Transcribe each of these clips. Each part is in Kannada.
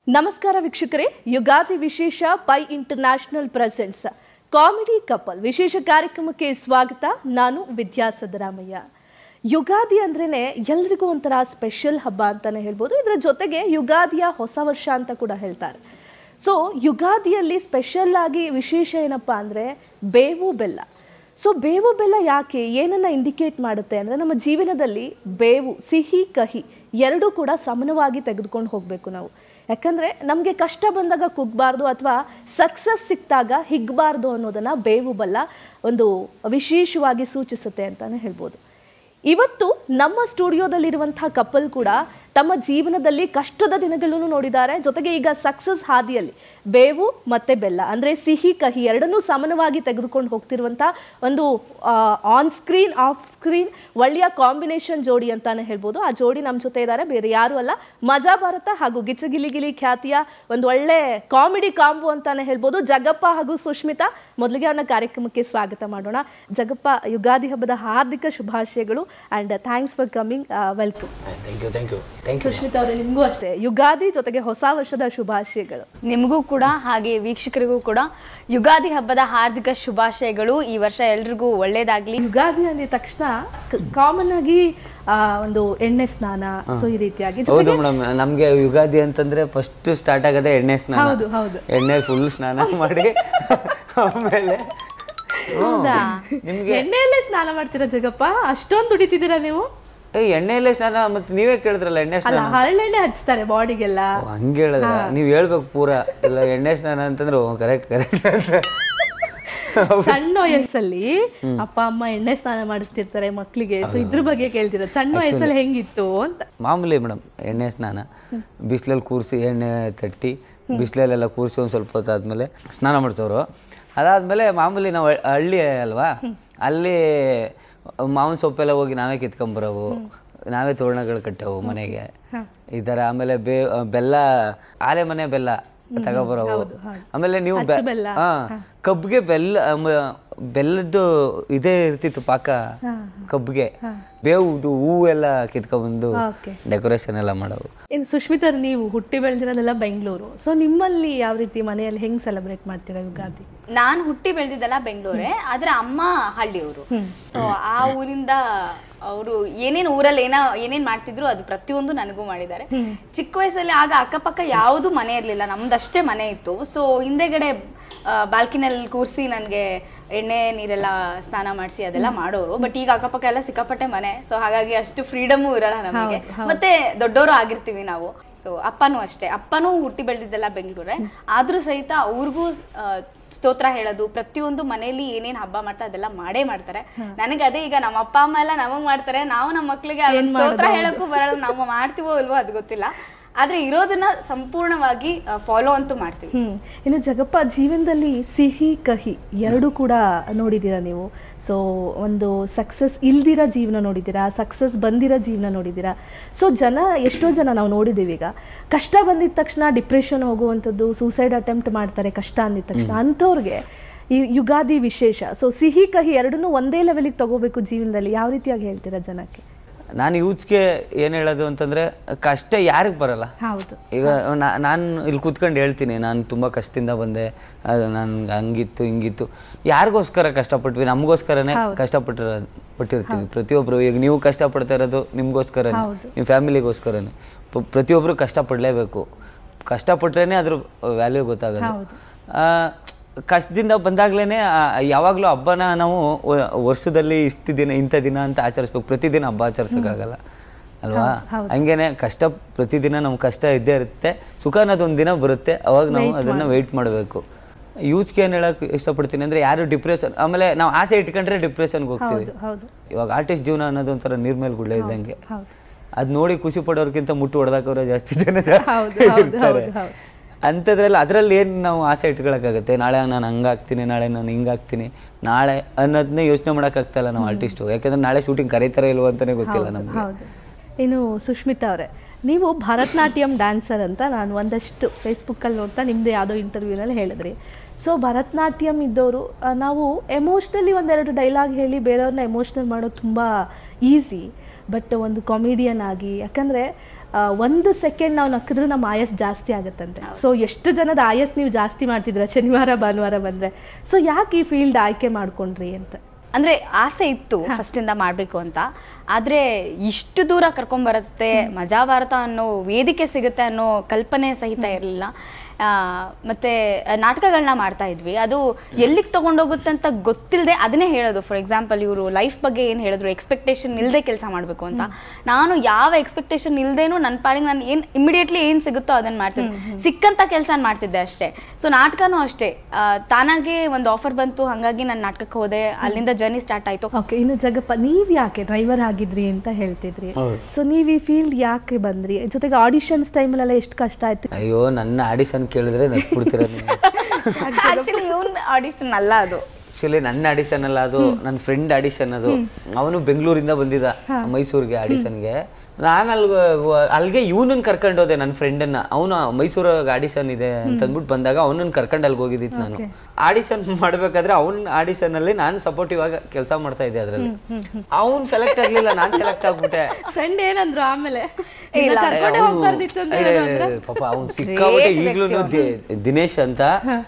ನಮಸ್ಕಾರ ವೀಕ್ಷಕರೇ ಯುಗಾದಿ ವಿಶೇಷ Pai international presents comedy couple ವಿಶೇಷ ಕಾರ್ಯಕ್ರಮಕ್ಕೆ ಸ್ವಾಗತ ನಾನು ವಿದ್ಯಾ ಸದರಾಮಯ್ಯ ಯುಗಾದಿ ಅಂದ್ರೇನೆ ಎಲ್ರಿಗೂ ಒಂಥರ ಸ್ಪೆಷಲ್ ಹಬ್ಬ ಅಂತಾನೆ ಹೇಳ್ಬೋದು ಇದರ ಜೊತೆಗೆ ಯುಗಾದಿಯ ಹೊಸ ವರ್ಷ ಅಂತ ಕೂಡ ಹೇಳ್ತಾರೆ ಸೊ ಯುಗಾದಿಯಲ್ಲಿ ಸ್ಪೆಷಲ್ ಆಗಿ ವಿಶೇಷ ಏನಪ್ಪಾ ಅಂದರೆ ಬೇವು ಬೆಲ್ಲ ಸೊ ಬೇವು ಬೆಲ್ಲ ಯಾಕೆ ಏನನ್ನ ಇಂಡಿಕೇಟ್ ಮಾಡುತ್ತೆ ಅಂದರೆ ನಮ್ಮ ಜೀವನದಲ್ಲಿ ಬೇವು ಸಿಹಿ ಕಹಿ ಎರಡೂ ಕೂಡ ಸಮಾನವಾಗಿ ತೆಗೆದುಕೊಂಡು ಹೋಗಬೇಕು ನಾವು ಯಾಕಂದರೆ ನಮಗೆ ಕಷ್ಟ ಬಂದಾಗ ಕುಗ್ಬಾರ್ದು ಅಥವಾ ಸಕ್ಸಸ್ ಸಿಕ್ಕಿದಾಗ ಹಿಗ್ಬಾರ್ದು ಅನ್ನೋದನ್ನು ಬೇವು ಬೆಲ್ಲ ಒಂದು ವಿಶೇಷವಾಗಿ ಸೂಚಿಸುತ್ತೆ ಅಂತಲೇ ಹೇಳ್ಬೋದು ಇವತ್ತು ನಮ್ಮ ಸ್ಟುಡಿಯೋದಲ್ಲಿರುವಂತಹ ಕಪಲ್ ಕೂಡ ತಮ್ಮ ಜೀವನದಲ್ಲಿ ಕಷ್ಟದ ದಿನಗಳನ್ನು ನೋಡಿದ್ದಾರೆ ಜೊತೆಗೆ ಈಗ ಸಕ್ಸಸ್ ಹಾದಿಯಲ್ಲಿ ಬೇವು ಮತ್ತೆ ಬೆಲ್ಲ ಅಂದ್ರೆ ಸಿಹಿ ಕಹಿ ಎರಡನ್ನೂ ಸಮಾನವಾಗಿ ತೆಗೆದುಕೊಂಡು ಹೋಗ್ತಿರುವಂತ ಒಂದು ಆನ್ ಸ್ಕ್ರೀನ್ ಆಫ್ ಸ್ಕ್ರೀನ್ ಒಳ್ಳೆಯ ಕಾಂಬಿನೇಷನ್ ಜೋಡಿ ಅಂತಾನೆ ಹೇಳ್ಬೋದು ಆ ಜೋಡಿ ನಮ್ಮ ಜೊತೆ ಇದ್ದಾರೆ ಬೇರೆ ಯಾರು ಅಲ್ಲ ಮಜಾ ಭಾರತ ಹಾಗೂ ಗಿಚ್ಚಗಿಲಿ ಗಿಲಿ ಖ್ಯಾತಿಯ ಒಂದು ಒಳ್ಳೆ ಕಾಮಿಡಿ ಕಾಂಬೋ ಅಂತಾನೆ ಹೇಳ್ಬೋದು ಜಗಪ್ಪ ಹಾಗೂ ಸುಷ್ಮಿತಾ ಮೊದಲಿಗೆ ಅವನ ಕಾರ್ಯಕ್ರಮಕ್ಕೆ ಸ್ವಾಗತ ಮಾಡೋಣ ಜಗಪ್ಪ ಯುಗಾದಿ ಹಬ್ಬದ ಹಾರ್ದಿಕ ಶುಭಾಶಯಗಳು and thanks for coming welcome thank you thank you thank you Sushmita ಅವರೇ ನಿಮಗೂ ಅಷ್ಟೇ ಯುಗಾದಿ ಜೊತೆಗೆ ಹೊಸ ವರ್ಷದ ಶುಭಾಶಯಗಳು ನಿಮಗೂ ಕೂಡ ಹಾಗೆ ವೀಕ್ಷಕರಿಗೂ ಕೂಡ ಯುಗಾದಿ ಹಬ್ಬದ ಹಾರ್ದಿಕ ಶುಭಾಶಯಗಳು ಈ ವರ್ಷ ಎಲ್ರಿಗೂ ಒಳ್ಳೇದಾಗ್ಲಿ ಯುಗಾದಿ ಅಂದಿದ ತಕ್ಷಣ ಕಾಮನ್ ಆಗಿ ಆ, ಒಂದು ಎಣ್ಣೆ ಸ್ನಾನ ಸೊ ಈ ರೀತಿಯಾಗಿ ಹೌದು ಮೇಡಮ್ ನಮ್ಗೆ ಯುಗಾದಿ ಅಂತಂದ್ರೆ ಫಸ್ಟ್ ಸ್ಟಾರ್ಟ್ ಆಗದೆ ಎಣ್ಣೆ ಸ್ನಾನ ಹೌದು, ಹೌದು. ಎಣ್ಣೆ ಫುಲ್ ಸ್ನಾನ ಮಾಡಿ ಆಮೇಲೆ ಹೌದಾ ನಿಮ್ಗೆ ಎಣ್ಣೆಯಲ್ಲೇ ಸ್ನಾನ ಮಾಡ್ತೀರಾ ಜಗಪ್ಪ ಅಷ್ಟೊಂದು ದುಡಿತಿದ್ದೀರಾ ನೀವು ಏ ಎಣ್ಣೆಯಲ್ಲೇ ಸ್ನಾನ ಮತ್ತೆ ನೀವೇ ಕೇಳಿದ್ರಲ್ಲ ಎಣ್ಣೆ ಅಲ್ಲ ಸ್ನಾನ ಹರಳೆಣ್ಣೆ ಹಚ್ತಾರೆ ಬಾಡಿಗೆಲ್ಲ ಓ, ಹಂಗೆ ಹೇಳಿದ್ರ ನೀವ್ ಹೇಳ್ಬೇಕು ಪೂರ ಇಲ್ಲ ಎಣ್ಣೆ ಸ್ನಾನ ಅಂತಂದ್ರೆ ಕರೆಕ್ಟ್ ಕರೆಕ್ಟ್ ಅಂತ ಸಣ್ಣ ವಯಸ್ಸಲ್ಲಿ ಅಪ್ಪ ಅಮ್ಮ ಎಣ್ಣೆ ಸ್ನಾನ ಮಾಡಿಸ್ತಿರ್ತಾರೆ ಮಕ್ಳಿಗೆ ಸೊ ಇದ್ರ ಬಗ್ಗೆ ಕೇಳ್ತೀರಾ ಸಣ್ಣ ವಯಸ್ಸಲ್ಲಿ ಹೆಂಗಿತ್ತು ಅಂತ ಮಾಮೂಲಿ ಮೇಡಮ್ ಎಣ್ಣೆ ಸ್ನಾನ ಬಿಸಿಲಲ್ಲಿ ಕೂರಿಸಿ ಎಣ್ಣೆ ತಟ್ಟಿ ಬಿಸಿಲಲ್ಲೆಲ್ಲ ಕೂರಿಸಿ ಒಂದು ಸ್ವಲ್ಪ ಹೊತ್ತು ಆದಮೇಲೆ ಸ್ನಾನ ಮಾಡಿಸೋರು ಅದಾದಮೇಲೆ ಮಾಮೂಲಿ ನಾವು ಹಳ್- ಹಳ್ಳಿ ಅಲ್ವಾ ಅಲ್ಲಿ ಮಾವಿನ ಸೊಪ್ಪೆಲ್ಲ ಹೋಗಿ ನಾವೇ ಕಿತ್ಕೊಂಬರೋವು ನಾವೇ ತೋರಣಗಳು ಕಟ್ಟವು ಮನೆಗೆ ಈ ಥರ ಆಮೇಲೆ ಬೇ ಬೆಲ್ಲ ಆಲೆ ಮನೆ ಬೆಲ್ಲ ತಗೊಬರೋವು ಆಮೇಲೆ ನೀವು ಬೆ- ಬೆಲ್ಲ. ಹಾ ಕಬ್ಬಿಗೆ ಬೆಲ್ಲ ಮ- ಬೆಲ್ಲದ್ದು ಇದೇ ಇರ್ತಿತ್ತು ಪಾಕ ಕಬ್ಬಿಗೆ ಬೇವು ಹೂವು ಎಲ್ಲ ಕಿತ್ಕೊಂಡ್ಬಂದು ಓಕೆ ಡೆಕೋರೇಷನ್ ಎಲ್ಲ ಮಾಡೋವು ಇನ್ನು ಸುಷ್ಮಿತಾ ನೀವು ಹುಟ್ಟಿ ಬೆಳೆದಿರೋದೆಲ್ಲ ಬೆಂಗಳೂರು ಸೊ ನಿಮ್ಮಲ್ಲಿ ಯಾವ ರೀತಿ ಮನೆಯಲ್ಲಿ ಹೆಂಗ್ ಸೆಲೆಬ್ರೇಟ್ ಮಾಡ್ತೀರಾ ಯುಗಾದಿ ನಾನ್ ಹುಟ್ಟಿ ಬೆಳೆದಿದ್ದಲ್ಲ ಬೆಂಗಳೂರೇ ಆದ್ರೆ ಅಮ್ಮ ಹಳ್ಳಿಯವರು ಸೊ ಆ ಊರಿಂದ ಅವರು ಏನೇನ್ ಊರಲ್ಲಿ ಏನ ಏನೇನ್ ಮಾಡ್ತಿದ್ರು ಅದು ಪ್ರತಿಯೊಂದು ನನಗೂ ಮಾಡಿದ್ದಾರೆ ಚಿಕ್ಕ ವಯಸ್ಸಲ್ಲಿ ಆಗ ಅಕ್ಕಪಕ್ಕ ಯಾವುದು ಮನೆ ಇರ್ಲಿಲ್ಲ ನಮ್ದಷ್ಟೇ ಮನೆ ಇತ್ತು ಸೊ ಹಿಂದೆಗಡೆ ಬಾಲ್ಕಿನಲ್ಲಿ ಕೂರಿಸಿ ನನಗೆ ಎಣ್ಣೆ ನೀರೆಲ್ಲ ಸ್ನಾನ ಮಾಡಿಸಿ ಅದೆಲ್ಲ ಮಾಡೋರು ಬಟ್ ಈಗ ಅಕ್ಕಪಕ್ಕ ಎಲ್ಲ ಸಿಕ್ಕಾಪಟ್ಟೆ ಮನೆ ಸೊ ಹಾಗಾಗಿ ಅಷ್ಟು ಫ್ರೀಡಮು ಇರಲ್ಲ ನಮಗೆ ಮತ್ತೆ ದೊಡ್ಡವರು ಆಗಿರ್ತೀವಿ ನಾವು ಸೊ ಅಪ್ಪನೂ ಅಷ್ಟೇ ಅಪ್ಪನೂ ಹುಟ್ಟಿ ಬೆಳೆದಿದ್ದೆಲ್ಲ ಬೆಂಗಳೂರೇ ಆದ್ರೂ ಸಹಿತ ಅವ್ರಿಗೂ ಆ, ಸ್ತೋತ್ರ ಹೇಳೋದು ಪ್ರತಿಯೊಂದು ಮನೆಯಲ್ಲಿ ಏನೇನ್ ಹಬ್ಬ ಮಾಡ್ತಾರೆ ಅದೆಲ್ಲ ಮಾಡೇ ಮಾಡ್ತಾರೆ ನನಗೆ ಅದೇ ಈಗ ನಮ್ಮ ಅಪ್ಪ ಅಮ್ಮ ಎಲ್ಲ ನಮಗ್ ಮಾಡ್ತಾರೆ ನಾವು ನಮ್ಮ ಮಕ್ಳಿಗೆ ಅದನ್ನ ಸ್ತೋತ್ರ ಹೇಳಕ್ಕೂ ಬರಲ್ಲ ನಾವು ಮಾಡ್ತೀವೋ ಇಲ್ವೋ ಅದು ಗೊತ್ತಿಲ್ಲ ಆದ್ರೆ ಇರೋದನ್ನ ಸಂಪೂರ್ಣವಾಗಿ ಫಾಲೋ ಅಂತೂ ಮಾಡ್ತೀವಿ ಹ್ಮ್ ಇನ್ನು ಜಗಪ್ಪ ಜೀವನದಲ್ಲಿ ಸಿಹಿ ಕಹಿ ಎರಡೂ ಕೂಡ ನೋಡಿದ್ದೀರಾ ನೀವು ಸೊ ಒಂದು ಸಕ್ಸಸ್ ಇಲ್ದಿರೋ ಜೀವನ ನೋಡಿದ್ದೀರಾ ಸಕ್ಸಸ್ ಬಂದಿರೋ ಜೀವನ ನೋಡಿದ್ದೀರಾ ಸೊ ಜನ ಎಷ್ಟೋ ಜನ ನಾವು ನೋಡಿದ್ದೀವಿ ಈಗ ಕಷ್ಟ ಬಂದಿದ ತಕ್ಷಣ ಡಿಪ್ರೆಷನ್ ಹೋಗುವಂಥದ್ದು ಸೂಸೈಡ್ ಅಟೆಂಪ್ಟ್ ಮಾಡ್ತಾರೆ ಕಷ್ಟ ಅಂದಿದ ತಕ್ಷಣ ಅಂಥವ್ರಿಗೆ ಈ ಯುಗಾದಿ ವಿಶೇಷ ಸೊ ಸಿಹಿ ಕಹಿ ಎರಡನ್ನೂ ಒಂದೇ ಲೆವೆಲಿಗೆ ತಗೋಬೇಕು ಜೀವನದಲ್ಲಿ ಯಾವ ರೀತಿಯಾಗಿ ಹೇಳ್ತೀರಾ ಜನಕ್ಕೆ ನಾನು ಯೂತ್ಸ್ಗೆ ಏನು ಹೇಳೋದು ಅಂತಂದ್ರೆ ಕಷ್ಟ ಯಾರಿಗೆ ಬರಲ್ಲ ಹೌದು ಈಗ ನಾನು ಇಲ್ಲಿ ಕೂತ್ಕೊಂಡು ಹೇಳ್ತೀನಿ ನಾನು ತುಂಬ ಕಷ್ಟದಿಂದ ಬಂದೆ ಅದು ನನ್ಗೆ ಹಂಗಿತ್ತು ಹಿಂಗಿತ್ತು ಯಾರಿಗೋಸ್ಕರ ಕಷ್ಟಪಟ್ವಿ ನಮಗೋಸ್ಕರನೇ ಕಷ್ಟಪಟ್ಟಿರೋ ಪಟ್ಟಿರ್ತೀವಿ ಪ್ರತಿಯೊಬ್ಬರು ಈಗ ನೀವು ಕಷ್ಟಪಡ್ತಾ ಇರೋದು ನಿಮಗೋಸ್ಕರನೇ ನಿಮ್ಮ ಫ್ಯಾಮಿಲಿಗೋಸ್ಕರನೇ ಪ- ಪ್ರತಿಯೊಬ್ಬರು ಕಷ್ಟಪಡಲೇಬೇಕು ಕಷ್ಟಪಟ್ರೇ ಅದ್ರ ವ್ಯಾಲ್ಯೂ ಗೊತ್ತಾಗೋದು ಆ, ಕಷ್ಟದಿಂದ ಬಂದಾಗ್ಲೇ ಯಾವಾಗಲೂ ಹಬ್ಬನ ನಾವು ವ- ವರ್ಷದಲ್ಲಿ ಇಷ್ಟು ದಿನ ಇಂಥ ದಿನ ಅಂತ ಆಚರಿಸ್ಬೇಕು ಪ್ರತಿದಿನ ಹಬ್ಬ ಆಚರಿಸೋಕ್ಕಾಗಲ್ಲ ಅಲ್ವಾ ಹಂಗೇನೆ ಕಷ್ಟ ಪ್ರತಿದಿನ ನಮ್ಮ ಕಷ್ಟ ಇದ್ದೇ ಇರುತ್ತೆ ಸುಖ ಅನ್ನೋದೊಂದು ದಿನ ಬರುತ್ತೆ ಅವಾಗ ನಾವು ಅದನ್ನ ವೆಯ್ಟ್ ಮಾಡಬೇಕು ಯೂತ್ಸ್ಗೆ ಏನು ಹೇಳಕ್ ಇಷ್ಟಪಡ್ತೀನಿ ಅಂದ್ರೆ ಯಾರು ಡಿಪ್ರೆಷನ್ ಆಮೇಲೆ ನಾವು ಆಸೆ ಇಟ್ಕೊಂಡ್ರೆ ಡಿಪ್ರೆಷನ್ಗೆ ಹೋಗ್ತೀವಿ ಹೌದು ಇವಾಗ ಆರ್ಟಿಸ್ಟ್ ಜೀವನ ಅನ್ನೋದು ಒಂಥರ ನೀರ್ ಮೇಲೆ ಗುಳ್ಳೆ ಇದ್ದಂಗೆ ಹೌದು ಅದ್ ನೋಡಿ ಖುಷಿ ಪಡೋರ್ಗಿಂತ ಮುಟ್ಟು ಹೊಡೆದಾಕೋರೆ ಜಾಸ್ತಿ ಜನ ಹೌದು, ಹೌದು, ಇರ್ತಾರೆ ಹೌದು, ಹೌದು. ಅಂಥದ್ರಲ್ಲಿ ಅದರಲ್ಲಿ ಏನು ನಾವು ಆಸೆ ಇಟ್ಕೊಳಕ್ಕಾಗತ್ತೆ ನಾಳೆ ನಾನು ಹಂಗಾಗ್ತೀನಿ ನಾಳೆ ನಾನು ಹಿಂಗಾಗ್ತೀನಿ ನಾಳೆ ಅನ್ನೋದನ್ನೇ ಯೋಚನೆ ಮಾಡೋಕ್ಕಾಗ್ತಾ ಇಲ್ಲ ನಾವು ಆರ್ಟಿಸ್ಟು ಯಾಕಂದ್ರೆ ನಾಳೆ ಶೂಟಿಂಗ್ ಕರೀತಾರೆ ಇಲ್ವೋ ಅಂತಾನೆ ಗೊತ್ತಿಲ್ಲ ನಮ್ಗೆ ಹೌದು ಇನ್ನು ಸುಷ್ಮಿತಾ ಅವರೇ ನೀವು ಭರತನಾಟ್ಯಂ ಡ್ಯಾನ್ಸರ್ ಅಂತ ನಾನು ಒಂದಷ್ಟು ಫೇಸ್ಬುಕ್ಕಲ್ಲಿ ನೋಡ್ತಾ ನಿಮ್ಮದು ಯಾವುದೋ ಇಂಟರ್ವ್ಯೂನಲ್ಲಿ ಹೇಳಿದ್ರಿ ಸೊ ಭರತನಾಟ್ಯಂ ಇದ್ದವರು ಆ, ನಾವು ಎಮೋಷ್ನಲಿ ಒಂದೆರಡು ಡೈಲಾಗ್ ಹೇಳಿ ಬೇರೆಯವ್ರನ್ನ ಎಮೋಷ್ನಲ್ ಮಾಡೋದು ತುಂಬ ಈಸಿ ಬಟ್ ಒಂದು ಕಾಮಿಡಿಯನ್ ಆಗಿ ಯಾಕಂದರೆ ಆ, ಒಂದು ಸೆಕೆಂಡ್ ನಾವು ನಕ್ಕಿದ್ರೆ ನಮ್ಮ ಆಯಸ್ ಜಾಸ್ತಿ ಆಗುತ್ತಂತೆ ಸೊ ಎಷ್ಟು ಜನದ ಆಯಸ್ ನೀವು ಜಾಸ್ತಿ ಮಾಡ್ತಿದ್ರ ಶನಿವಾರ ಭಾನುವಾರ ಬಂದ್ರೆ ಸೊ ಯಾಕೆ ಈ ಫೀಲ್ಡ್ ಆಯ್ಕೆ ಮಾಡ್ಕೊಂಡ್ರಿ ಅಂತ ಅಂದ್ರೆ ಆಸೆ ಇತ್ತು ಫಸ್ಟ್ ಇಂದ ಮಾಡ್ಬೇಕು ಅಂತ ಆದ್ರೆ ಇಷ್ಟು ದೂರ ಕರ್ಕೊಂಡ್ ಬರುತ್ತೆ ಮಜಾ ಭಾರತ ಅನ್ನೋ ವೇದಿಕೆ ಸಿಗುತ್ತೆ ಅನ್ನೋ ಕಲ್ಪನೆ ಸಹಿತ ಇರಲಿಲ್ಲ ಮತ್ತೆ ನಾಟಕಗಳನ್ನ ಮಾಡ್ತಾ ಇದ್ವಿ ಅದು ಎಲ್ಲಿಗೆ ತಗೊಂಡೋಗುತ್ತೆ ಅಂತ ಗೊತ್ತಿಲ್ಲದೆ ಅದನ್ನೇ ಹೇಳೋದು ಫಾರ್ ಎಕ್ಸಾಂಪಲ್ ಇವರು ಲೈಫ್ ಬಗ್ಗೆ ಏನು ಹೇಳಿದ್ರು ಎಕ್ಸ್ಪೆಕ್ಟೇಷನ್ ಇಲ್ಲದೆ ಕೆಲಸ ಮಾಡಬೇಕು ಅಂತ ನಾನು ಯಾವ ಎಕ್ಸ್ಪೆಕ್ಟೇಷನ್ ಇಲ್ದೇನು ನನ್ನ ಪಾಡಿಗೆ ನಾನು ಏನು ಇಮಿಡಿಯೇಟ್ಲಿ ಏನು ಸಿಗುತ್ತೋ ಅದನ್ನ ಮಾಡ್ತಿದ್ದೆ ಸಿಕ್ಕಂತ ಕೆಲಸ ಮಾಡ್ತಿದ್ದೆ ಅಷ್ಟೇ ಸೊ ನಾಟಕನೂ ಅಷ್ಟೇ ಆ, ತಾನಾಗೆ ಒಂದು ಆಫರ್ ಬಂತು ಹಾಗಾಗಿ ನಾನು ನಾಟಕಕ್ಕೆ ಹೋದೆ ಅಲ್ಲಿಂದ ಜರ್ನಿ ಸ್ಟಾರ್ಟ್ ಆಯ್ತು ಓಕೆ ಇನ್ನು ಜಗಪ್ಪ ನೀವ್ ಯಾಕೆ ಡ್ರೈವರ್ ಆಗಿದ್ರಿ ಅಂತ ಹೇಳ್ತಿದ್ರಿ ಹೌದು. ಸೊ ನೀವ್ ಈ ಫೀಲ್ಡ್ ಯಾಕೆ ಬಂದ್ರಿ ಜೊತೆಗೆ ಆಡಿಷನ್ಸ್ ಟೈಮಲ್ಲೆಲ್ಲ ಎಷ್ಟು ಕಷ್ಟ ಆಯ್ತು ಅಯ್ಯೋ ನನ್ನ ಆಡಿಷನ್ ಕೇಳಿದ್ರೆ ನಗ್ಬಿಡ್ತೀರ ನೀವು ಆಕ್ಚುಲಿ ಇವನ್ ಆಡಿಷನ್ ಅಲ್ಲ ಅದು ಆಕ್ಚುಲಿ ನನ್ನ ಆಡಿಷನ್ ಅಲ್ಲ ಅದು ನನ್ನ ಫ್ರೆಂಡ್ ಆಡಿಷನ್ ಅದು ಅವನು ಬೆಂಗಳೂರಿಂದ ಬಂದಿದ್ದ ಮೈಸೂರಿಗೆ ಆಡಿಷನ್ಗೆ ನಾನು ಅಲ್ಲಿ ಅಲ್ಲಿಗೆ ಇವನನ್ನ ಕರ್ಕೊಂಡು ಹೋದೆ ನನ್ನ ಫ್ರೆಂಡನ್ನ ಅವನು ಮೈಸೂರಾಗ ಆಡಿಷನ್ ಇದೆ ಅಂತ ಅಂದ್ಬಿಟ್ಟು ಬಂದಾಗ ಅವನನ್ನ ಕರ್ಕೊಂಡು ಅಲ್ಲಿಗೆ ಹೋಗಿದ್ದಿತ್ತು ನಾನು ಆಡಿಷನ್ ಮಾಡ್ಬೇಕಾದ್ರೆ ಅವ್ನ ಆಡಿಷನ್ ಅಲ್ಲಿ ನಾನು ಸಪೋರ್ಟಿವ್ ಆಗಿ ಕೆಲಸ ಮಾಡ್ತಾ ಇದ್ದೆ ಅದ್ರಲ್ಲಿ ಅವ್ನು ಸೆಲೆಕ್ಟ್ ಆಗ್ಲಿಲ್ಲ ನಾನು ಸೆಲೆಕ್ಟ್ ಆಗ್ಬಿಟ್ಟೆ ಫ್ರೆಂಡ್ ಏನಂದ್ರು ಆಮೇಲೆ ಇಲ್ಲ, ನಿನ್ನ ಕರ್ಕೊಂಡೇ ಅವ್ನು- ಹೋಗ್ಬಾರ್ದಿತ್ತು ಅಂತ ಅಯ್ಯ, ಹೇಳಿದ್ರು ಅಂದ್ರೆ? ಪಾಪ ಅವ್ನು ಸಿಕ್ಕಾಪಟ್ಟೆ ಈಗ್ಲೂ ದಿನೇಶ್ ಅಂತ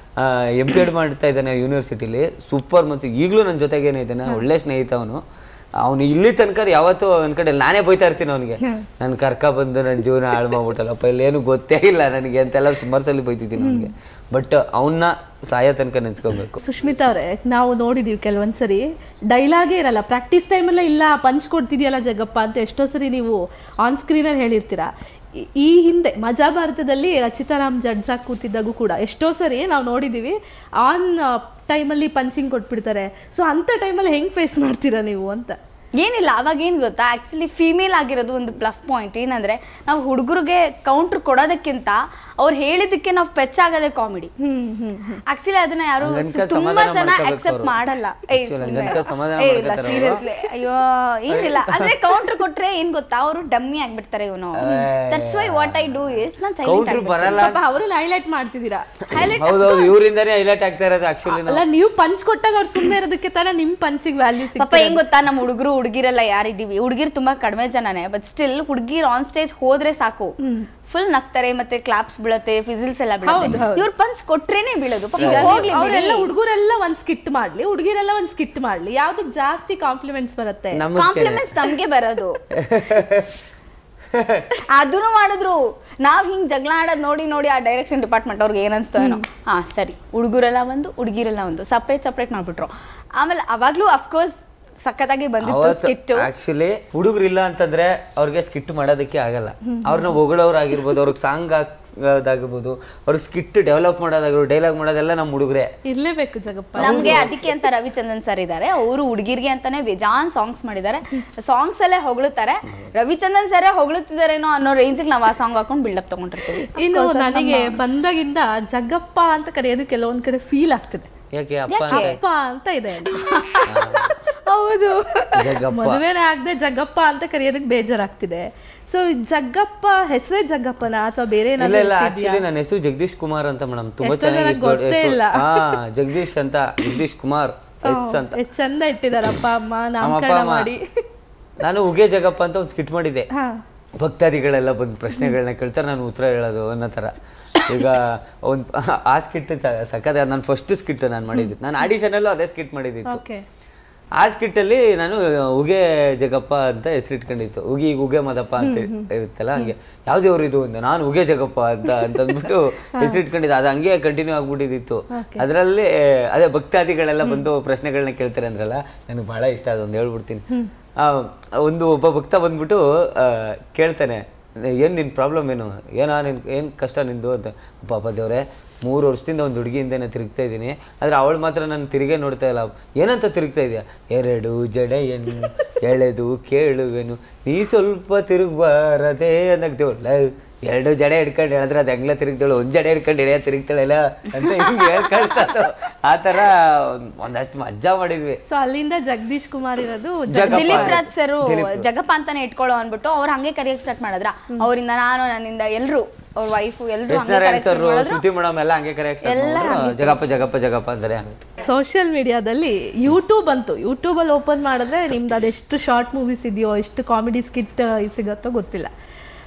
ಎಂ ಪಿ ಎಡ್ ಮಾಡ್ತಾ ಇದ್ದಾನೆ ಯೂನಿವರ್ಸಿಟಿಲಿ ಸೂಪರ್ ಮನ್ಸಿ ಈಗಲೂ ನನ್ನ ಜೊತೆಗೇನೆ ಇದ್ದಾನೆ ಒಳ್ಳೆ ಸ್ನೇಹಿತ ಅವನು ಅವನು ಇಲ್ಲಿ ತನಕ ಯಾವತ್ತೂ ಒಂದ್ ಕಡೆ ನಾನೇ ಬೈತಾ ಇರ್ತೀನಿ ಅವನಿಗೆ ನನ್ ಕರ್ಕ ಬಂದು ನನ್ನ ಜೀವನ ಹಾಳು ಮಾಡ್ಬಿಟ್ಟಲ್ಲಪ್ಪ ಇಲ್ಲೇನು ಗೊತ್ತೇ ಇಲ್ಲ ನನಗೆ ಅಂತೆಲ್ಲ ಸುಮಾರು ಸಲ ಬೈತಿದ್ದೀನಿ ಅವನಿಗೆ ಬಟ್ ಅವನ್ನ ಸಾಯೋ ತನಕ ನೆನ್ಸ್ಕೋಬೇಕು ಸುಷ್ಮಿತಾ ಅವರೇ ನಾವು ನೋಡಿದೀವಿ ಕೆಲವೊಂದ್ಸರಿ ಡೈಲಾಗೇ ಇರಲ್ಲ ಪ್ರಾಕ್ಟೀಸ್ ಟೈಮೆಲ್ಲ ಇಲ್ಲ ಪಂಚ್ ಕೊಡ್ತಿದ್ಯಲ್ಲ ಜಗಪ್ಪ ಅಂತ ಎಷ್ಟೋ ಸರಿ ನೀವು ಆನ್ ಸ್ಕ್ರೀನಲ್ಲಿ ಹೇಳಿರ್ತೀರಾ ಈ- ಈ ಹಿಂದೆ ಮಜಾ ಭಾರತದಲ್ಲಿ ರಚಿತಾರಾಮ್ ಜಡ್ಜ್ ಆಗಿ ಕೂತಿದ್ದಾಗೂ ಕೂಡ ಎಷ್ಟೋ ಸರಿ ನಾವು ನೋಡಿದೀವಿ ಆನ್ ಟೈಮಲ್ಲಿ ಪಂಚಿಂಗ್ ಕೊಟ್ಬಿಡ್ತಾರೆ ಸೊ ಅಂಥ ಟೈಮಲ್ಲಿ ಹೆಂಗ್ ಫೇಸ್ ಮಾಡ್ತೀರಾ ನೀವು ಅಂತ ಏನಿಲ್ಲ ಅವಾಗ ಏನ್ ಗೊತ್ತಾ ಆಕ್ಚುಲಿ ಫೀಮೇಲ್ ಆಗಿರೋದು ಒಂದು ಪ್ಲಸ್ ಪಾಯಿಂಟ್ ಏನಂದ್ರೆ ನಾವು ಹುಡುಗರಿಗೆ ಕೌಂಟರ್ ಕೊಡೋದಕ್ಕಿಂತ ಅವ್ರು ಹೇಳಿದಕ್ಕೆ ನಾವು ಪೆಚ್ಚಾಗದೆ ಕಾಮಿಡಿ ಹ್ಮ್ ಹ್ಮ್ ಹ್ಮ್ ಆಕ್ಚುಲಿ ಅದನ್ನ ಯಾರು ಹಂಗನ್ಕ ತುಂಬಾ ಸಮಾಧಾನ ಜನ ಮಾಡ್ಕೋಬೇಕು ಅಕ್ಸೆಪ್ಟ್ ಅವ್ರು. ಮಾಡಲ್ಲ ಏ, Actually ಸುಮ್ನೆ. ಹಂಗನ್ಕ ಸಮಾಧಾನ ಏ, ಇಲ್ಲ ಮಾಡ್ಕೊತಾರೆ ಅವ್ರು. ಸೀರಿಯಸ್ಲಿ ಅಯ್ಯೋ ಏನಿಲ್ಲ ಅಂದ್ರೆ ಕೌಂಟರ್ ಕೊಟ್ರೆ ಏನ್ ಗೊತ್ತಾ ಅವರು ಡಮ್ಮಿ ಆಗ್ಬಿಡ್ತಾರೆ ಇವನು that's why what I do is ನಾನು ಕೌಂಟ್ರ್ ಸೈಲೆಂಟ್ ಬರಲ್ಲ ಪಾಪ ಅವ್ರನ್ನ ಹೈಲೈಟ್ ಮಾಡ್ತಿದ್ದೀರಾ ಹೌದೌದು ಇವರಿಂದಾನೇ ಹೈಲೈಟ್ ಆಗ್ತಾ ಇರೋದು ಆಕ್ಚುಲಿ ಅಲ್ಲ ನೀವು ಪಂಚ್ ಕೊಟ್ಟಾಗ ಅವ್ರು ಸುಮ್ಮನೆ ಇರೋದಕ್ಕೆ ತಾನೇ ನಿಮ್ ಪಂಚಿಗೆ ವ್ಯಾಲ್ಯೂ ಪಾಪ ಹೆಂಗ್ ಗೊತ್ತಾ ನಮ್ಮ ಹುಡುಗರು ಹುಡುಗಿರೆಲ್ಲ ಯಾರಿದ್ದೀವಿ ಹುಡುಗಿರು ತುಂಬಾ ಕಡಿಮೆ ಜನನೇ ಬಟ್ ಸ್ಟಿಲ್ ಹುಡುಗಿರ್ ಆನ್ ಸ್ಟೇಜ್ ಹೋದ್ರೆ ಸಾಕು ಫುಲ್ ನಗ್ತಾರೆ ಮತ್ತೆ ಕ್ಲಾಪ್ಸ್ ಬೀಳತ್ತೆ ಫಿಸಿಲ್ಸ್ ಎಲ್ಲ ಹೌದು, ಬೀಳುತ್ತೆ ಹೌದು. ಇವ್ರು ಪಂಚ್ ಕೊಟ್ರೇನೆ ಬೀಳೋದು ಪಾಪ ಹೋಗ್ಲಿ ಅವರೆಲ್ಲ ಬಿಡಿ. ಹುಡುಗರೆಲ್ಲ ಒಂದ್ ಸ್ಕಿಟ್ ಮಾಡ್ಲಿ ಹುಡುಗಿರೆಲ್ಲ ಒಂದ್ ಸ್ಕಿಟ್ ಮಾಡ್ಲಿ ಯಾವ್ದಕ್ ಜಾಸ್ತಿ ಕಾಂಪ್ಲಿಮೆಂಟ್ಸ್ ಬರುತ್ತೆ ನಮಗೆ ಕಾಂಪ್ಲಿಮೆಂಟ್ಸ್ ನಮ್ಗೆ ಬರೋದು ಅದನ್ನು ಮಾಡಿದ್ರು ನಾವ್ ಹಿಂಗ್ ಜಗಳ ಆಡೋದ್ ನೋಡಿ ನೋಡಿ ಆ ಡೈರೆಕ್ಷನ್ ಡಿಪಾರ್ಟ್ಮೆಂಟ್ ಅವ್ರಿಗೆ ಏನ್ ಅನ್ಸ್ತೋ ಏನೋ ಹಾ ಸರಿ ಹುಡುಗರೆಲ್ಲ ಒಂದು ಹುಡುಗಿರೆಲ್ಲ ಒಂದು ಸಪ್ರೇಟ್ ಸಪ್ರೇಟ್ ಮಾಡ್ಬಿಟ್ರು ಆಮೇಲೆ ಅವಾಗ್ಲೂ ಅಫ್ಕೋರ್ಸ್ ಸಖತ್ತಾಗಿ ಬಂದಿತ್ತು ಅವತ್ತು ಸ್ಕಿಟ್ ಆಕ್ಚುಲಿ ಹುಡುಗರಿಲ್ಲ ಅಂತಂದ್ರೆ ಅವ್ರಿಗೆ ಸ್ಕಿಟ್ ಮಾಡೋದಕ್ಕೆ ಆಗಲ್ಲ ಅವ್ರನ್ನ ಹೊಗಳೋರಾಗಿರ್ಬೋದು ಅವ್ರಿಗೆ ಸಾಂಗ್ ಹಾಕೋದಾಗಿರ್ಬೋದು ಅವ್ರಿಗೆ ಸ್ಕಿಟ್ ಡೆವಲಪ್ ಮಾಡೋದಾಗಿರ್ಬೋದು ಡೈಲಾಗ್ ಮಾಡೋದೆಲ್ಲ ನಮ್ಮ ಹುಡುಗರೇ ಇರ್ಲೇಬೇಕು ಜಗಪ್ಪ ನಮ್ಗೆ ಅದಕ್ಕೆ ಅಂತ ರವಿಚಂದ್ರನ್ ಸರ್ ಇದ್ದಾರೆ ಅವರು ಹುಡುಗಿರ್ಗೆ ಅಂತಾನೆ ಬೇಜಾನ್ ಸಾಂಗ್ಸ್ ಮಾಡಿದ್ದಾರೆ ಸಾಂಗ್ಸ್ ಅಲ್ಲೇ ಹೊಗಳುತ್ತಾರೆ ರವಿಚಂದ್ರನ್ ಸರೇ ಹೊಗಳುತ್ತಿದ್ದಾರೇನೋ ಅನ್ನೋ ರೇಂಜಿಗೆ ನಾವು ಆ ಸಾಂಗ್ ಹಾಕೊಂಡು ಬಿಲ್ಡಪ್ ತಗೊಂಡಿರ್ತೀವಿ ಇನ್ನು ನನಗೆ ಬಂದಾಗಿಂದ ಜಗ್ಗಪ್ಪ ಅಂತ ಕರೆಯೋದು ಕೆಲವೊಂದ್ ಕಡೆ ಫೀಲ್ ಆಗ್ತದೆ ಯಾಕೆ ಅಪ್ಪ ಅಂದ್ರೆ ಅಪ್ಪ ಅಂತ ಇದೆ ಅಂತ. ಹೌದು ಜಗ್ಗಪ್ಪ ಮದುವೆನೇ ಆಗದೆ ಜಗ್ಗಪ್ಪ ಅಂತ ಕರೆಯೋದಕ್ಕೆ ಬೇಜಾರಾಗ್ತಿದೆ ಸೊ ಜಗ್ಗಪ್ಪ ಹೆಸರೇ ಜಗ್ಗಪ್ಪನ ಅಥವಾ ಬೇರೆ ಇಲ್ಲ ಏನಾದ್ರು ಇಲ್ಲ ಹೆಸ್ರು ಆಕ್ಚುಲಿ ನನ್ನ ಹೆಸರು ಜಗದೀಶ್ ಕುಮಾರ್ ಅಂತ ಮೇಡಮ್ ತುಂಬಾ ಎಷ್ಟೋ ಚೆನ್ನಾಗಿ ಜನಕ್ಕೆ ಗೊತ್ತೇ ಇಲ್ಲ. ಹಾ ಜಗದೀಶ್ ಅಂತ ಜಗದೀಶ್ ಕುಮಾರ್ ಎಸ್ ಅಂತ ಎಷ್ಟು ಚಂದ ಇಟ್ಟಿದಾರ ಅಪ್ಪ ಅಮ್ಮ ನಮ್ಮ ಅಪ್ಪ ನಾಮಕರಣ ಅಮ್ಮ ಮಾಡಿ ನಾನು ಉಗೆ ಜಗಪ್ಪ ಅಂತ ಒಂದು ಸ್ಕಿಟ್ ಮಾಡಿದ್ದೆ ಹಾ ಭಕ್ತಾದಿಗಳೆಲ್ಲ ಬಂದು ಪ್ರಶ್ನೆಗಳನ್ನ ಕೇಳ್ತಾರೆ ನಾನು ಉತ್ತರ ಹೇಳೋದು ಅನ್ನೋ ಥರ ಈಗ ಒಂದು ಆ ಸ್ಕಿಟ್ ಸಖತ್ ನಾನು ಫಸ್ಟ್ ಸ್ಕಿಟ್ ನಾನು ಮಾಡಿದ್ದು ನಾನು ಆಡಿಷನಲ್ಲೂ ಅದೇ ಸ್ಕಿಟ್ ಮಾಡಿದ್ದಿತ್ತು ಓಕೆ ಆ ಸ್ಕಿಟ್ಟಲ್ಲಿ ನಾನು ಉಗೆ ಜಗಪ್ಪ ಅಂತ ಹೆಸರಿಟ್ಕೊಂಡಿತ್ತು ಉಗಿ ಉಗೆ ಮದಪ್ಪ ಅಂತ ಇರುತ್ತಲ್ಲ ಹಂಗೆ ಯಾವ್ದು ಅವ್ರು ಇದು ಅಂದೆ ನಾನು ಉಗೆ ಜಗಪ್ಪ ಅಂತ ಅಂತಂದ್ಬಿಟ್ಟು ಹೆಸರಿಟ್ಕೊಂಡಿದ್ದೆ ಅದು ಹಂಗೆ ಕಂಟಿನ್ಯೂ ಆಗ್ಬಿಟ್ಟಿದ್ದಿತ್ತು ಅದರಲ್ಲಿ ಅದೇ ಭಕ್ತಾದಿಗಳೆಲ್ಲ ಬಂದು ಪ್ರಶ್ನೆಗಳನ್ನ ಕೇಳ್ತಾರೆ ಅಂದ್ರಲ್ಲ ನನಗೆ ಬಹಳ ಇಷ್ಟ ಅದೊಂದು ಹೇಳ್ಬಿಡ್ತೀನಿ ಆ, ಒಂದು ಒಬ್ಬ ಭಕ್ತ ಬಂದ್ಬಿಟ್ಟು ಆ, ಕೇಳ್ತಾನೆ ಏನು ನಿನ್ನ ಪ್ರಾಬ್ಲಮ್ ಏನು ಏನಾ ನಿನ್ ಏನು ಕಷ್ಟ ನಿಂದು ಅಂತ ಪಾಪ ದೇವ್ರೆ ಮೂರು ವರ್ಷದಿಂದ ಒಂದು ಹುಡುಗಿಯಿಂದ ನಾನು ತಿರುಗ್ತಾ ಇದ್ದೀನಿ ಆದರೆ ಅವಳು ಮಾತ್ರ ನಾನು ತಿರುಗೇ ನೋಡ್ತಾ ಇಲ್ಲ ಏನಂತ ತಿರುಗ್ತಾ ಇದೆಯಾ ಎರಡು ಜಡೆಯನ್ನು ಎಳೆದು ಕೇಳುವೆನು ನೀ ಸ್ವಲ್ಪ ತಿರುಗಬಾರದೆ ಅನ್ನಕ್ ದೇವ್ರು ಲವ್ ಎರಡು ಜಡೆ ಹಿಡ್ಕೊಂಡು ಹೇಳಿದ್ರೆ ಅದು ಹೆಂಗ್ಲ ತಿರುಗ್ತಾಳು ಒಂದು ಜಡೆ ಹಿಡ್ಕೊಂಡು ಎಳೆಯ ತಿರುಗ್ತಾಳಲ್ಲ ಅಂತ ಹಿಂಗೆ ಹೇಳ್ಕೊಳ್ತಾ ಆ ಥರ ಒಂದಷ್ಟು ಮಜ್ಜಾ ಮಾಡಿದ್ವಿ ಸೊ ಅಲ್ಲಿಂದ ಜಗದೀಶ್ ಕುಮಾರ್ ಇರೋದು ಜಗಪ್ಪ. ದಿಲೀಪ್ ರಾಜ್ ಸರ್ ಜಗಪ್ಪ ಅಂತಾನೆ ಇಟ್ಕೊಳ್ಳೋ ಅನ್ಬಿಟ್ಟು ಅವ್ರು ಹಂಗೆ ಕರಿಯಕ್ ಸ್ಟಾರ್ಟ್ ಮಾಡಿದ್ರ ಅವರಿಂದ ನಾನು ನನ್ನಿಂದ ಎಲ್ರು ಅವ್ರ ವೈಫು ಎಲ್ರು ಹಂಗೆ ಕೃಷ್ಣರಾಯಣ್ ಕರೆಕ್ಷನ್ ಸರ್ ಮಾಡಿದ್ರು ಶ್ರುತಿ ಮೇಡಮ್ ಎಲ್ಲ ಹಂಗೆ ಕರೆಯಕ್ಕೆ ಜಗಪ್ಪ ಜಗಪ್ಪ ಜಗಪ್ಪ ಅಂತಾರೆ ಆಗುತ್ತೆ ಸೋಷಿಯಲ್ ಮೀಡಿಯಾದಲ್ಲಿ ಯೂಟ್ಯೂಬ್ ಅಂತು ಯೂಟ್ಯೂಬಲ್ಲಿ ಓಪನ್ ಮಾಡಿದ್ರೆ ನಿಮ್ದು ಅದೆಷ್ಟು ಶಾರ್ಟ್ ಮೂವೀಸ್ ಇದೆಯೋ ಎಷ್ಟು ಕಾಮಿಡಿ ಸ್ಕಿಟ್ ಸಿಗುತ್ತೋ ಗೊತ್ತಿಲ್ಲ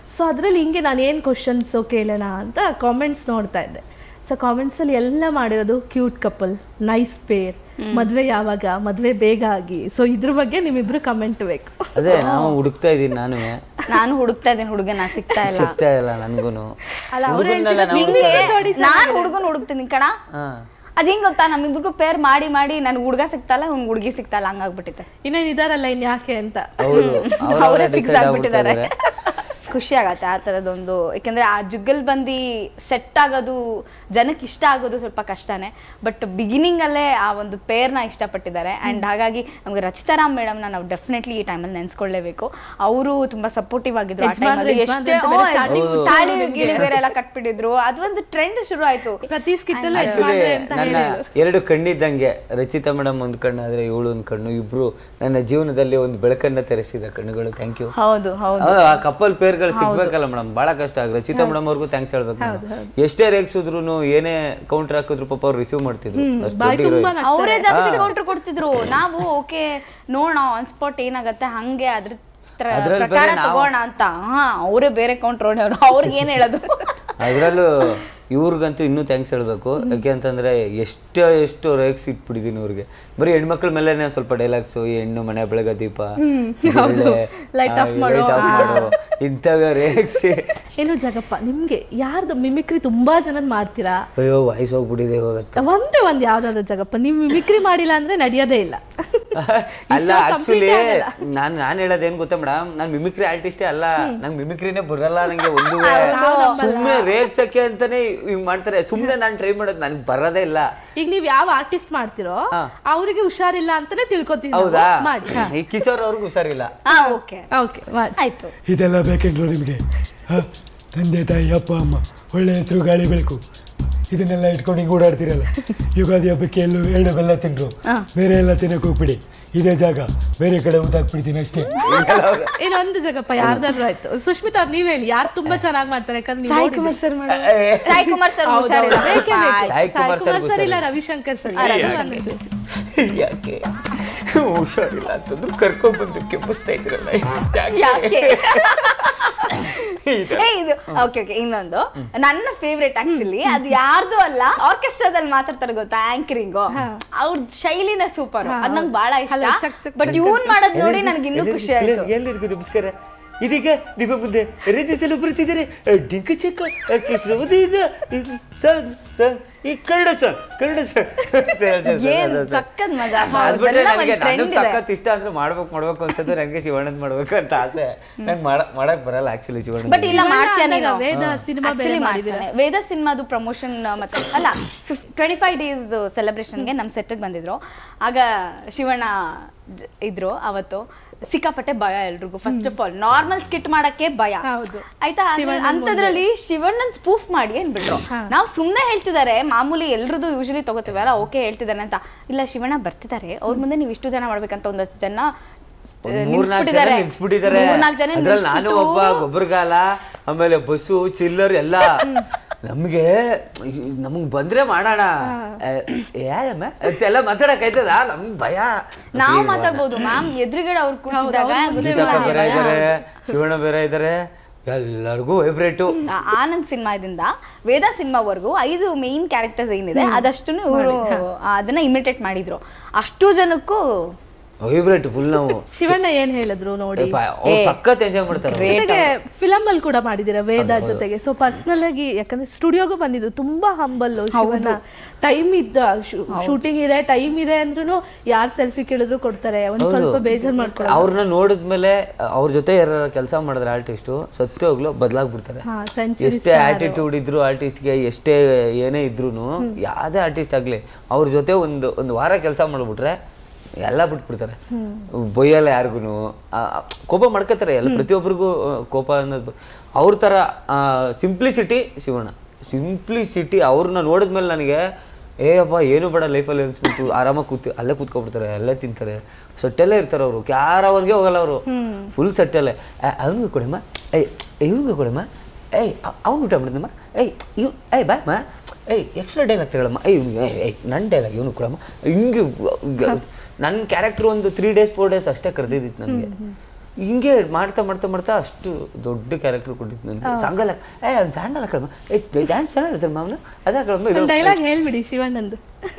ಸೊ ಅದರಲ್ಲಿ ಹಿಂಗೆ ನಾನು ಏನು ಕ್ವಶನ್ಸು ಕೇಳೋಣ ಅಂತ ಕಾಮೆಂಟ್ಸ್ ನೋಡ್ತಾ ಇದ್ದೆ ಸೊ ಕಾಮೆಂಟ್ಸಲ್ಲಿ ಎಲ್ಲ ಮಾಡಿರೋದು ಕ್ಯೂಟ್ ಕಪಲ್ ನೈಸ್ ಪೇರ್ ಮದುವೆ ಯಾವಾಗ ಮದುವೆ ಬೇಗ ಆಗಿ ಸೊ ಇದ್ರ ಬಗ್ಗೆ ನಿಮ್ಮಿಬ್ರು ಕಮೆಂಟ್ ಬೇಕು ಅದೇ ನಾವು ಹುಡುಕ್ತಾ ಇದೀನಿ ನಾನು ನಾನು ಹುಡುಕ್ತಾ ಇದ್ದೀನಿ ಹುಡುಗನ ಸಿಗ್ತಾ ಇಲ್ಲ ಸಿಗ್ತಾ ಇಲ್ಲ ನನ್ಗೂನು ಅಲ್ಲ, ಅವ್ರು ಹುಡುಗನ್ನೆಲ್ಲ ನಾವು ನಿಂಗೆ ಹುಡುಕ್ತಾ ನಾನು ಹುಡುಗನ್ ಹುಡುಕ್ತೀನಿ ಕಣ ಹಾ ಅದ್ ಹೆಂಗ್ ಗೊತ್ತಾ ನಮ್ಮಿಬ್ರಿಗೂ ಪೇರ್ ಮಾಡಿ ಮಾಡಿ ನನ್ ಹುಡುಗ ಸಿಗ್ತಲ್ಲ ಅವ್ನ್ ಹುಡುಗಿ ಸಿಗ್ತಲ್ಲ ಹಂಗಾಗ್ಬಿಟ್ಟಿದೆ ಇನ್ನೇನು ಇದಾರಲ್ಲ ಇನ್ ಯಾಕೆ ಅಂತ ಹೌದು ಅವರೇ ಅವರೇ ಫಿಕ್ಸ್ ಡಿಸೈಡ್ ಆಗ್ಬಿಟ್ಟಿದ್ದಾರೆ ಆಗ್ಬಿಟ್ಟಿದ್ದಾರೆ ಖುಷಿ ಆಗತ್ತೆ ಆ ಥರದೊಂದು ಯಾಕಂದ್ರೆ ಆ ಜುಗ್ಗಲ್ ಬಂದಿ ಸೆಟ್ ಆಗೋದು ಜನಕ್ಕೆ ಇಷ್ಟ ಆಗೋದು ಸ್ವಲ್ಪ ಕಷ್ಟನೇ ಬಟ್ ಬಿಗಿನಿಂಗ್ ಅಲ್ಲೇ ಆ ಒಂದು ಪೇರ್ನ ಇಷ್ಟಪಟ್ಟಿದ್ದಾರೆ ಅಂಡ್ ಹಾಗಾಗಿ ನಮ್ಗೆ ರಚಿತಾರಾಮ್ ಮೇಡಮ್ನ ನಾವು ಡೆಫಿನೆಟ್ಲಿ ಈ ಟೈಮಲ್ಲಿ ನೆನ್ಸ್ಕೊಳ್ಳೇಬೇಕು ಅವರು ತುಂಬಾ ಸಪೋರ್ಟಿವ್ ಆಗಿದ್ರು ಆ ಯಜಮಾನ್ರು, ಟೈಮಲ್ಲಿ ಯಜಮಾನ್ರು ಎಷ್ಟೇ ಅಂತ ಬೇರೆ starting ಹ್ಮ್, ತಾಳಿ ಗಿಳಿ ಬೇರೆ ಎಲ್ಲ ಕಟ್ಬಿಟ್ಟಿದ್ರು ಅದೊಂದು ಟ್ರೆಂಡ್ ಶುರು ಆಯ್ತು ಪ್ರತಿ ಸ್ಕಿಟ್ಟಲ್ಲಿ ಆಕ್ಚುಲಿ ಯಜಮಾನ್ರೆ ಅಂತ ನನ್ನ ಹೇಳಿದ್ರು ಎರಡು ಕಣ್ಣಿದ್ದಂಗೆ ರಚಿತಾ ಮೇಡಮ್ ಒಂದ್ ಕಣ್ಣು ಆದ್ರೆ ಇವಳು ಒಂದ್ ಕಣ್ಣು ಇಬ್ರು ನನ್ನ ಜೀವನದಲ್ಲಿ ಒಂದು ಬೆಳಕನ್ನ ತೆರೆಸಿದ ಕಣ್ಣುಗಳು ಥ್ಯಾಂಕ್ ಯು ಹೌದು ಹೌದು ಆ ಕಪಲ್ ಪೇರ್ಗಳು ಸಿಗ್ಬೇಕಲ್ಲ ಮೇಡಮ್ ಬಹಳ ಕಷ್ಟ ಆಗ ರಚಿತಾ ಮೇಡಮ್ ಅವ್ರಿಗೂ ಥ್ಯಾಂಕ್ಸ್ ಹೇಳ್ಬೇಕು ನಾನು. ಎಷ್ಟೇ ರೇಗ್ಸಿದ್ರು ಏನೇ ಕೌಂಟರ್ ಹಾಕಿದ್ರು ಪಾಪ ಅವ್ರು ರಿಸೀವ್ ಮಾಡ್ತಿದ್ರು ಅಷ್ಟು ಬಾಯ್ ದೊಡ್ಡ ತುಂಬಾ hero. ಅವರೇ ಜಾಸ್ತಿ ಕೌಂಟರ್ ಕೊಡ್ತಿದ್ರು ನಾವು ಓಕೆ ನೋಡೋಣ ಆನ್ ಸ್ಪಾಟ್ ಏನಾಗತ್ತೆ ಹಂಗೆ ಅದ್ರ ತ್ರ- ಅದ್ರಲ್ಲಿ ಬೇರೆ ಪ್ರಕಾರ ನಾವು- ತಗೋಣ ಅಂತ ಹಾ ಅವರೇ ಬೇರೆ ಕೌಂಟರ್ ಹೊಡೆಯವ್ರು ಅವ್ರಿಗೆ ಏನ್ ಹೇಳೋದು ಅದ್ರಲ್ಲೂ ಇವ್ರಿಗಂತೂ ಇನ್ನೂ ಥ್ಯಾಂಕ್ಸ್ ಹೇಳ್ಬೇಕು ಯಾಕೆ ಅಂತಂದ್ರೆ ಎಷ್ಟೋ ಎಷ್ಟು ರೇಗ್ಸ್ ಇಟ್ಬಿಟ್ಟಿದೀನಿ ಇವ್ರಿಗೆ ಬರೀ ಹೆಣ್ಮಕ್ಳ ಮೇಲೆನೆ ಸ್ವಲ್ಪ ಡೈಲಾಗ್ಸು ಈ ಹೆಣ್ಣು ಮನೆ ಬೆಳಗ ದೀಪ ಜಿರಳೆ, Light ಆ, off ಮಾಡು. light off ಮಾಡು ಇಂಥವೇ ರೇಗ್ಸಿ ಏನು ಜಗಪ್ಪ ನಿಮ್ಗೆ ಯಾರ್ದು ಮಿಮಿಕ್ರಿ ತುಂಬಾ ಜನದ್ ಮಾಡ್ತೀರಾ ಅಯ್ಯೋ ವಾಯ್ಸ್ ಹೋಗ್ಬಿಟ್ಟಿದೆ ಇವಾಗ ಒಂದೇ ಒಂದ್ ಯಾವ್ದಾದ್ರು ಜಗಪ್ಪ ನೀವು ಮಿಮಿಕ್ರಿ ಮಾಡಿಲ್ಲ ಅಂದ್ರೆ ನಡೆಯೋದೇ ಇಲ್ಲ ಅಲ್ಲ show ಆಕ್ಚುಲಿ complete ಆಗಲ್ಲ. ನಾನ್ ನಾನ್ ಹೇಳೋದ್ ಏನ್ ಗೊತ್ತಾ ಮೇಡಮ್ ನಾನ್ ಮಿಮಿಕ್ರಿ ಆರ್ಟಿಸ್ಟೇ ಅಲ್ಲ ನಂಗೆ ಮಿಮಿಕ್ರಿನೇ ಬರಲ್ಲ ನಂಗೆ ಒಂದು ಸುಮ್ನೆ ರೇಗ್ಸಕ್ಕೆ ಅಂತಾನೆ ಹಿಂಗ್ ಮಾಡ್ತಾರೆ ಸುಮ್ನೆ ನಾನ್ ಟ್ರೈ ಮಾಡೋದು ನನ್ಗೆ ಬರೋದೇ ಇಲ್ಲ ಈಗ ನೀವ್ ಯಾವ ಆರ್ಟಿಸ್ಟ್ ಮಾಡ್ತಿರೋ ಅವರಿಗೆ ಹುಷಾರಿಲ್ಲ ಅಂತಾನೆ ತಿಳ್ಕೊತೀವಿ ನಾವು. ಹೌದಾ ಮಾಡಿ ಈ ಕಿಶೋರ್ ಅವ್ರಿಗೂ ಹುಷಾರಿಲ್ಲ ಹಾ ಓಕೆ ಓಕೆ ಮಾಡಿ ಆಯ್ತು ಇದೆಲ್ಲ ಬೇಕೇನ್ರು ನಿಮಗೆ ತಂದೆ ತಾಯಿ ಅಪ್ಪ ಅಮ್ಮ ಒಳ್ಳೆ ಹೆಸರು ಗಾಳಿ ಬೆಳಕು ಇದನ್ನೆಲ್ಲ ಇಟ್ಕೊಂಡು ಹಿಂಗೆ ಓಡಾಡ್ತಿರಲ್ಲ ಯುಗಾದಿ ಹಬ್ಬಕ್ಕೆ ಎಲ್ಲೂ ಎಳ್ಳು ಬೆಲ್ಲ ತಿನ್ರು ಬೇರೆ ಎಲ್ಲ ತಿನ್ನಕ್ಕೆ ಹೋಗ್ಬಿಡಿ ಇದೇ ಜಾಗ ಬೇರೆ ಕಡೆ ಊತಾಕ್ಬಿಡ್ತೀನಿ ಅಷ್ಟೇ ಇನ್ನೊಂದು ಜಗಪ್ಪ ಯಾರ್ದಾದ್ರು ಆಯ್ತು ಸುಷ್ಮಿತಾ ಅವ್ರು ನೀವ್ ಹೇಳಿ ಯಾರು ತುಂಬಾ ಚೆನ್ನಾಗಿ ಮಾಡ್ತಾರೆ ಯಾಕಂದ್ರೆ ನೀವು ಸಾಯಿ ನೋಡಿದ್ದೀರಿ. ಕುಮಾರ್ ಸರ್ ಮಾಡು ಸಾಯಿ ಕುಮಾರ್ ಸರ್ ಹೌದು, ಹುಷಾರಿಲ್ಲ ಹೌದು. ಬೇಕೇ ಬೇಕು. ಸಾಯಿ ಸಾಯಿ ಕುಮಾರ್ ಕುಮಾರ್ ಸರ್ಗೂ ಸರ್ ಇಲ್ಲ ಸರಿ. ರವಿಶಂಕರ್ ಸರ್ ಯಾಕೆ ಹುಷಾರಿಲ್ಲ ಅಂತಂದ್ರು ಕರ್ಕೊಂಡ್ ಬಂದು ಕೆಮ್ಮಿಸ್ತಾ ಇದ್ರಲ್ಲ ಯಾಕೆ? ಯಾಕೆ ಏ ಇದು ಓಕೆ ಓಕೆ ಇನ್ನೊಂದು ನನ್ನ ಫೇವ್ರೆಟ್ ಆಕ್ಚುಲಿ ಅದು ಯಾರ್ದು ಅಲ್ಲ ಆರ್ಕೆಸ್ಟ್ರಾದಲ್ಲಿ ಮಾತಾಡ್ತಾರೆ ಗೊತ್ತಾ ಆಂಕರಿಂಗ್ ಅವ್ರ ಶೈಲಿನ ಸೂಪರ್ ಅದ್ ನಂಗೆ ಬಹಳ ಅಲ್ಲ, ಇಷ್ಟ ಚಕ್ ಚಕ್ ಬಟ್ ಇವನ್ ಮಾಡೋದ್ ನೋಡಿ ನನಗೆ ಇನ್ನೂ ಖುಷಿ ಆಯ್ತು ಎಲ್ಲರಿಗೂ ನಮಸ್ಕಾರ ಇದೀಗ ನಿಮ್ಮ ಮುಂದೆ ರಚಿಸಲು ಬರುತ್ತಿದ್ದಾರೆ ಡಿಂಕ ಚೆಕ್ಕ ಕೃಷ್ಣವತಿ ಇದೆ ಸರ್ ಸರ್ ಈ ಕನ್ನಡ ಸರ್ ಕನ್ನಡ ಸರ್ ಏನ್ ಸಕ್ಕತ್ ಮಜಾ ಅದ್ಬಿಟ್ರೆ ಅದೆಲ್ಲ ನನಗೆ ಒಂದ್ trend ನನಗೆ ಇದೆ. ಸಖತ್ ಇಷ್ಟ ಅಂದ್ರೆ ಮಾಡ್ಬೇಕು ಮಾಡ್ಬೇಕು ಅನ್ಸೋದು ನನಗೆ ಶಿವಣ್ಣದ್ ಮಾಡ್ಬೇಕು ಅಂತ ಆಸೆ ನಂಗೆ ಮಾಡ ಮಾಡಕ್ ಬರಲ್ಲ ಆಕ್ಚುಲಿ ಶಿವಣ್ಣ ಬಟ್ ಇಲ್ಲ ಮಾಡ್ತೀಯ ಅಂದಾಗ ನೀನು ವೇದ ಸಿನಿಮಾ ಬೇರೆ Actually ಮಾಡಿದ್ದೀರಾ. ಮಾಡ್ತಾನೆ ವೇದ ಸಿನಿಮಾದು ಪ್ರಮೋಷನ್ ಮತ್ತೆ ಅಲ್ಲ ಟ್ವೆಂಟಿ ಫೈವ್ ಡೇಸ್ ಸೆಲೆಬ್ರೇಷನ್ಗೆ ನಮ್ಮ ಸೆಟ್ಗೆ ಬಂದಿದ್ರು ಆಗ ಶಿವಣ್ಣ ಜ- ಇದ್ರು ಅವತ್ತು ಸಿಕ್ಕಾಪಟ್ಟೆ ಭಯ ಎಲ್ರಿಗೂ first of all normal skit ಮಾಡಕ್ಕೆ ಭಯ ಹೌದು. ಆಯ್ತಾ ಅದ್ರ- ಶಿವಣ್ಣನ್ ಅಂಥದ್ರಲ್ಲಿ ಶಿವಣ್ಣನ್ ಸ್ಪೂಫ್ ಮಾಡಿ ಅಂದ್ಬಿಟ್ರು ನಾವು ಸುಮ್ನೆ ಹೇಳ್ತಿದ್ದಾರೆ ಮಾಮೂಲಿ ಎಲ್ರದ್ದು ಯೂಶಲಿ ತಗೋತೀವಲ್ಲ ಓಕೆ ಹೇಳ್ತಿದ್ದಾರೆ ಅಂತ ಇಲ್ಲ ಶಿವಣ್ಣ ಬರ್ತಿದ್ದಾರೆ ಅವ್ರ ಮುಂದೆ ನೀವು ಇಷ್ಟು ಜನ ಮಾಡ್ಬೇಕಂತ ಒಂದಷ್ಟು ಜನ ಒಂದ್ ಮೂರ್ನಾಲ್ಕು ಜನ ನಿಲ್ಸ್ಬಿಟ್ಟಿದ್ದಾರೆ ಮೂರ್ನಾಲ್ಕು ಜನ ಅದ್ರಲ್ಲಿ ನಾನು ನಿಲ್ಸ್ಬಿಟ್ಟು- ಒಬ್ಬ ಗೊಬ್ಬರಗಾಲ ಆಮೇಲೆ ಬಸ್ಸು ಚಿಲ್ಲರ್ ಎಲ್ಲ ನಮ್ಗೆ ನಮಗ್ ಬಂದ್ರೆ ಮಾಡೋಣ ಯಾರಮ್ಮ ಅಂತೆಲ್ಲ ಮಾತಾಡಕ್ ಆಯ್ತದ ನಮ್ಗ್ ಭಯ ನಾವು ಮಾತಾಡ್ಬೋದು ಮ್ಯಾಮ್ ಎದುರುಗಡೆ ಅವ್ರು ಕೂತಿದ್ದಾಗ ಗೀತಕ್ಕ ಬೇರೆ ಇದಾರೆ ಶಿವಣ್ಣ ಬೇರೆ ಇದಾರೆ ಎಲ್ಲರಿಗೂ ವೈಬ್ರೇಟು ಆ- ಆನಂದ್ ಸಿನಿಮಾದಿಂದ ವೇದ ಸಿನಿಮಾವರೆಗೂ ಐದು ಮೇನ್ ಕ್ಯಾರೆಕ್ಟರ್ಸ್ ಏನಿದೆ ಅದಷ್ಟು ಇವರು ಅದನ್ನ ಇಮಿಟೇಟ್ ಮಾಡಿದ್ರು ಅಷ್ಟು ಜನಕ್ಕೂ ವೈಬ್ರೇಟ್ ಫುಲ್ ನಾವು ಶಿವಣ್ಣ ಏನ್ ಹೇಳಿದ್ರು ನೋಡಿ ಅವ್ರು ಸಖತ್ ಎಂಜಾಯ್ ಮಾಡ್ತಾರೆ ಅವ್ರು. ಜೊತೆಗೆ ಫಿಲಮ್ ಅಲ್ಲಿ ಕೂಡ ಮಾಡಿದಿರ ವೇದ ಜೊತೆಗೆ ಸೊ ಪರ್ಸನಲ್ ಆಗಿ ಯಾಕಂದ್ರೆ ಸ್ಟುಡಿಯೋಗೂ ಬಂದಿದ್ದು ತುಂಬಾ ಹಂಬಲ್ ಶಿವಣ್ಣ ಟೈಮ್ ಇದ್ದ ಶೂಟಿಂಗ್ ಇದೆ ಟೈಮ್ ಇದೆ ಅಂದ್ರೂ ಯಾರ್ ಸೆಲ್ಫಿ ಕೇಳಿದ್ರು ಕೊಡ್ತಾರೆ ಒಂದ್ ಸ್ವಲ್ಪ ಬೇಜಾರ್ ಮಾಡ್ತಾರೆ ಅವ್ರನ್ನ ನೋಡಿದ್ಮೇಲೆ ಅವ್ರ ಜೊತೆ ಯಾರು ಕೆಲಸ ಮಾಡಿದ್ರೆ ಆರ್ಟಿಸ್ಟು ಸತ್ತು ಹೋಗ್ಲು ಬದಲಾಗ್ಬಿಡ್ತಾರೆ ಹಾ ಸೆಂಚುರಿ ಎಷ್ಟೇ ಆಟಿಟ್ಯೂಡ್ ಇದ್ರು ಆರ್ಟಿಸ್ಟ್ಗೆ ಎಷ್ಟೇ ಏನೇ ಇದ್ರು ಯಾವುದೇ ಆರ್ಟಿಸ್ಟ್ ಆಗಲಿ ಅವ್ರ ಜೊತೆ ಒಂದು ಒಂದು ವಾರ ಕೆಲಸ ಮಾಡ್ಬಿಟ್ರೆ ಎಲ್ಲ ಬಿಟ್ಬಿಡ್ತಾರೆ ಬೊಯ್ಯಲ್ಲ ಯಾರಿಗೂ ಕೋಪ ಮಾಡ್ಕೋತಾರೆ ಎಲ್ಲ ಪ್ರತಿಯೊಬ್ಬರಿಗೂ ಆ, ಕೋಪ ಅನ್ನೋದು ಅವ್ರ ಥರ ಸಿಂಪ್ಲಿಸಿಟಿ ಶಿವಣ್ಣ ಸಿಂಪ್ಲಿಸಿಟಿ ಅವ್ರನ್ನ ನೋಡಿದ್ಮೇಲೆ ನನಗೆ ಏಯಪ್ಪ ಏನು ಬೇಡ ಲೈಫಲ್ಲಿ ಅನ್ಸ್ಬಿಟ್ಟು ಆರಾಮಾಗಿ ಕೂತು ಅಲ್ಲೇ ಕೂತ್ಕೊಬಿಡ್ತಾರೆ ಅಲ್ಲೇ ತಿಂತಾರೆ ಸಟ್ಟೆಲ್ಲೇ ಇರ್ತಾರೆ ಅವರು ಯಾರವರೆಗೆ ಹೋಗಲ್ಲ ಅವರು ಫುಲ್ ಸಟ್ಟೆಲ್ಲೇ ಅವನಿಗೆ ಕೊಡಮ್ಮ ಏಯ್ ಇವ್ನಿಗೆ ಕೊಡಮ್ಮ ಏಯ್ ಅವ್ನು ಊಟ ಮಾಡಿದಮ್ಮ ಏಯ್ ಇವ್ ಏಯ್ ಬಾ ಮಾ ಏಯ್ ಎಕ್ಸ್ಟ್ರಾ ಡೈಲಾಗ್ ತಗೊಳಮ್ಮ ಏಯ್ ಇವ್ನಿಗೆ ಏಯ್ ಏಯ್ ನನ್ನ ಡೈಲಾಗ್ ಇವನು ಕೊಡಮ್ಮ ಹಿಂಗೆ ನನ್ನ ಕ್ಯಾರೆಕ್ಟರ್ ಒಂದು ತ್ರೀ ಡೇಸ್ ಫೋರ್ ಡೇಸ್ ಅಷ್ಟೇ ಕರೆದಿದ್ದಿತ್ತು ನನಗೆ ಹಿಂಗೆ ಮಾಡ್ತಾ ಮಾಡ್ತಾ ಮಾಡ್ತಾ ಅಷ್ಟು ದೊಡ್ಡ ಕ್ಯಾರೆಕ್ಟರ್ ಕೊಟ್ಟಿದ್ದು ನನಗೆ ಸಂಗಲ್ಲ ಏ ಅವ್ನು ಸ್ಯಾಂಡಲ್ ಕಳಮ್ಮ ಏ ಡ್ಯಾನ್ಸ್ ಚೆನ್ನಾಗಿ ಹೇಳ್ತಾರೆ ಮಾವನ ಅದೇ ಕಳಮ್ಮ ಇದು ಡೈಲಾಗ್ ಹೇಳ್ಬಿಡಿ ಶಿವಣ್ಣಂದು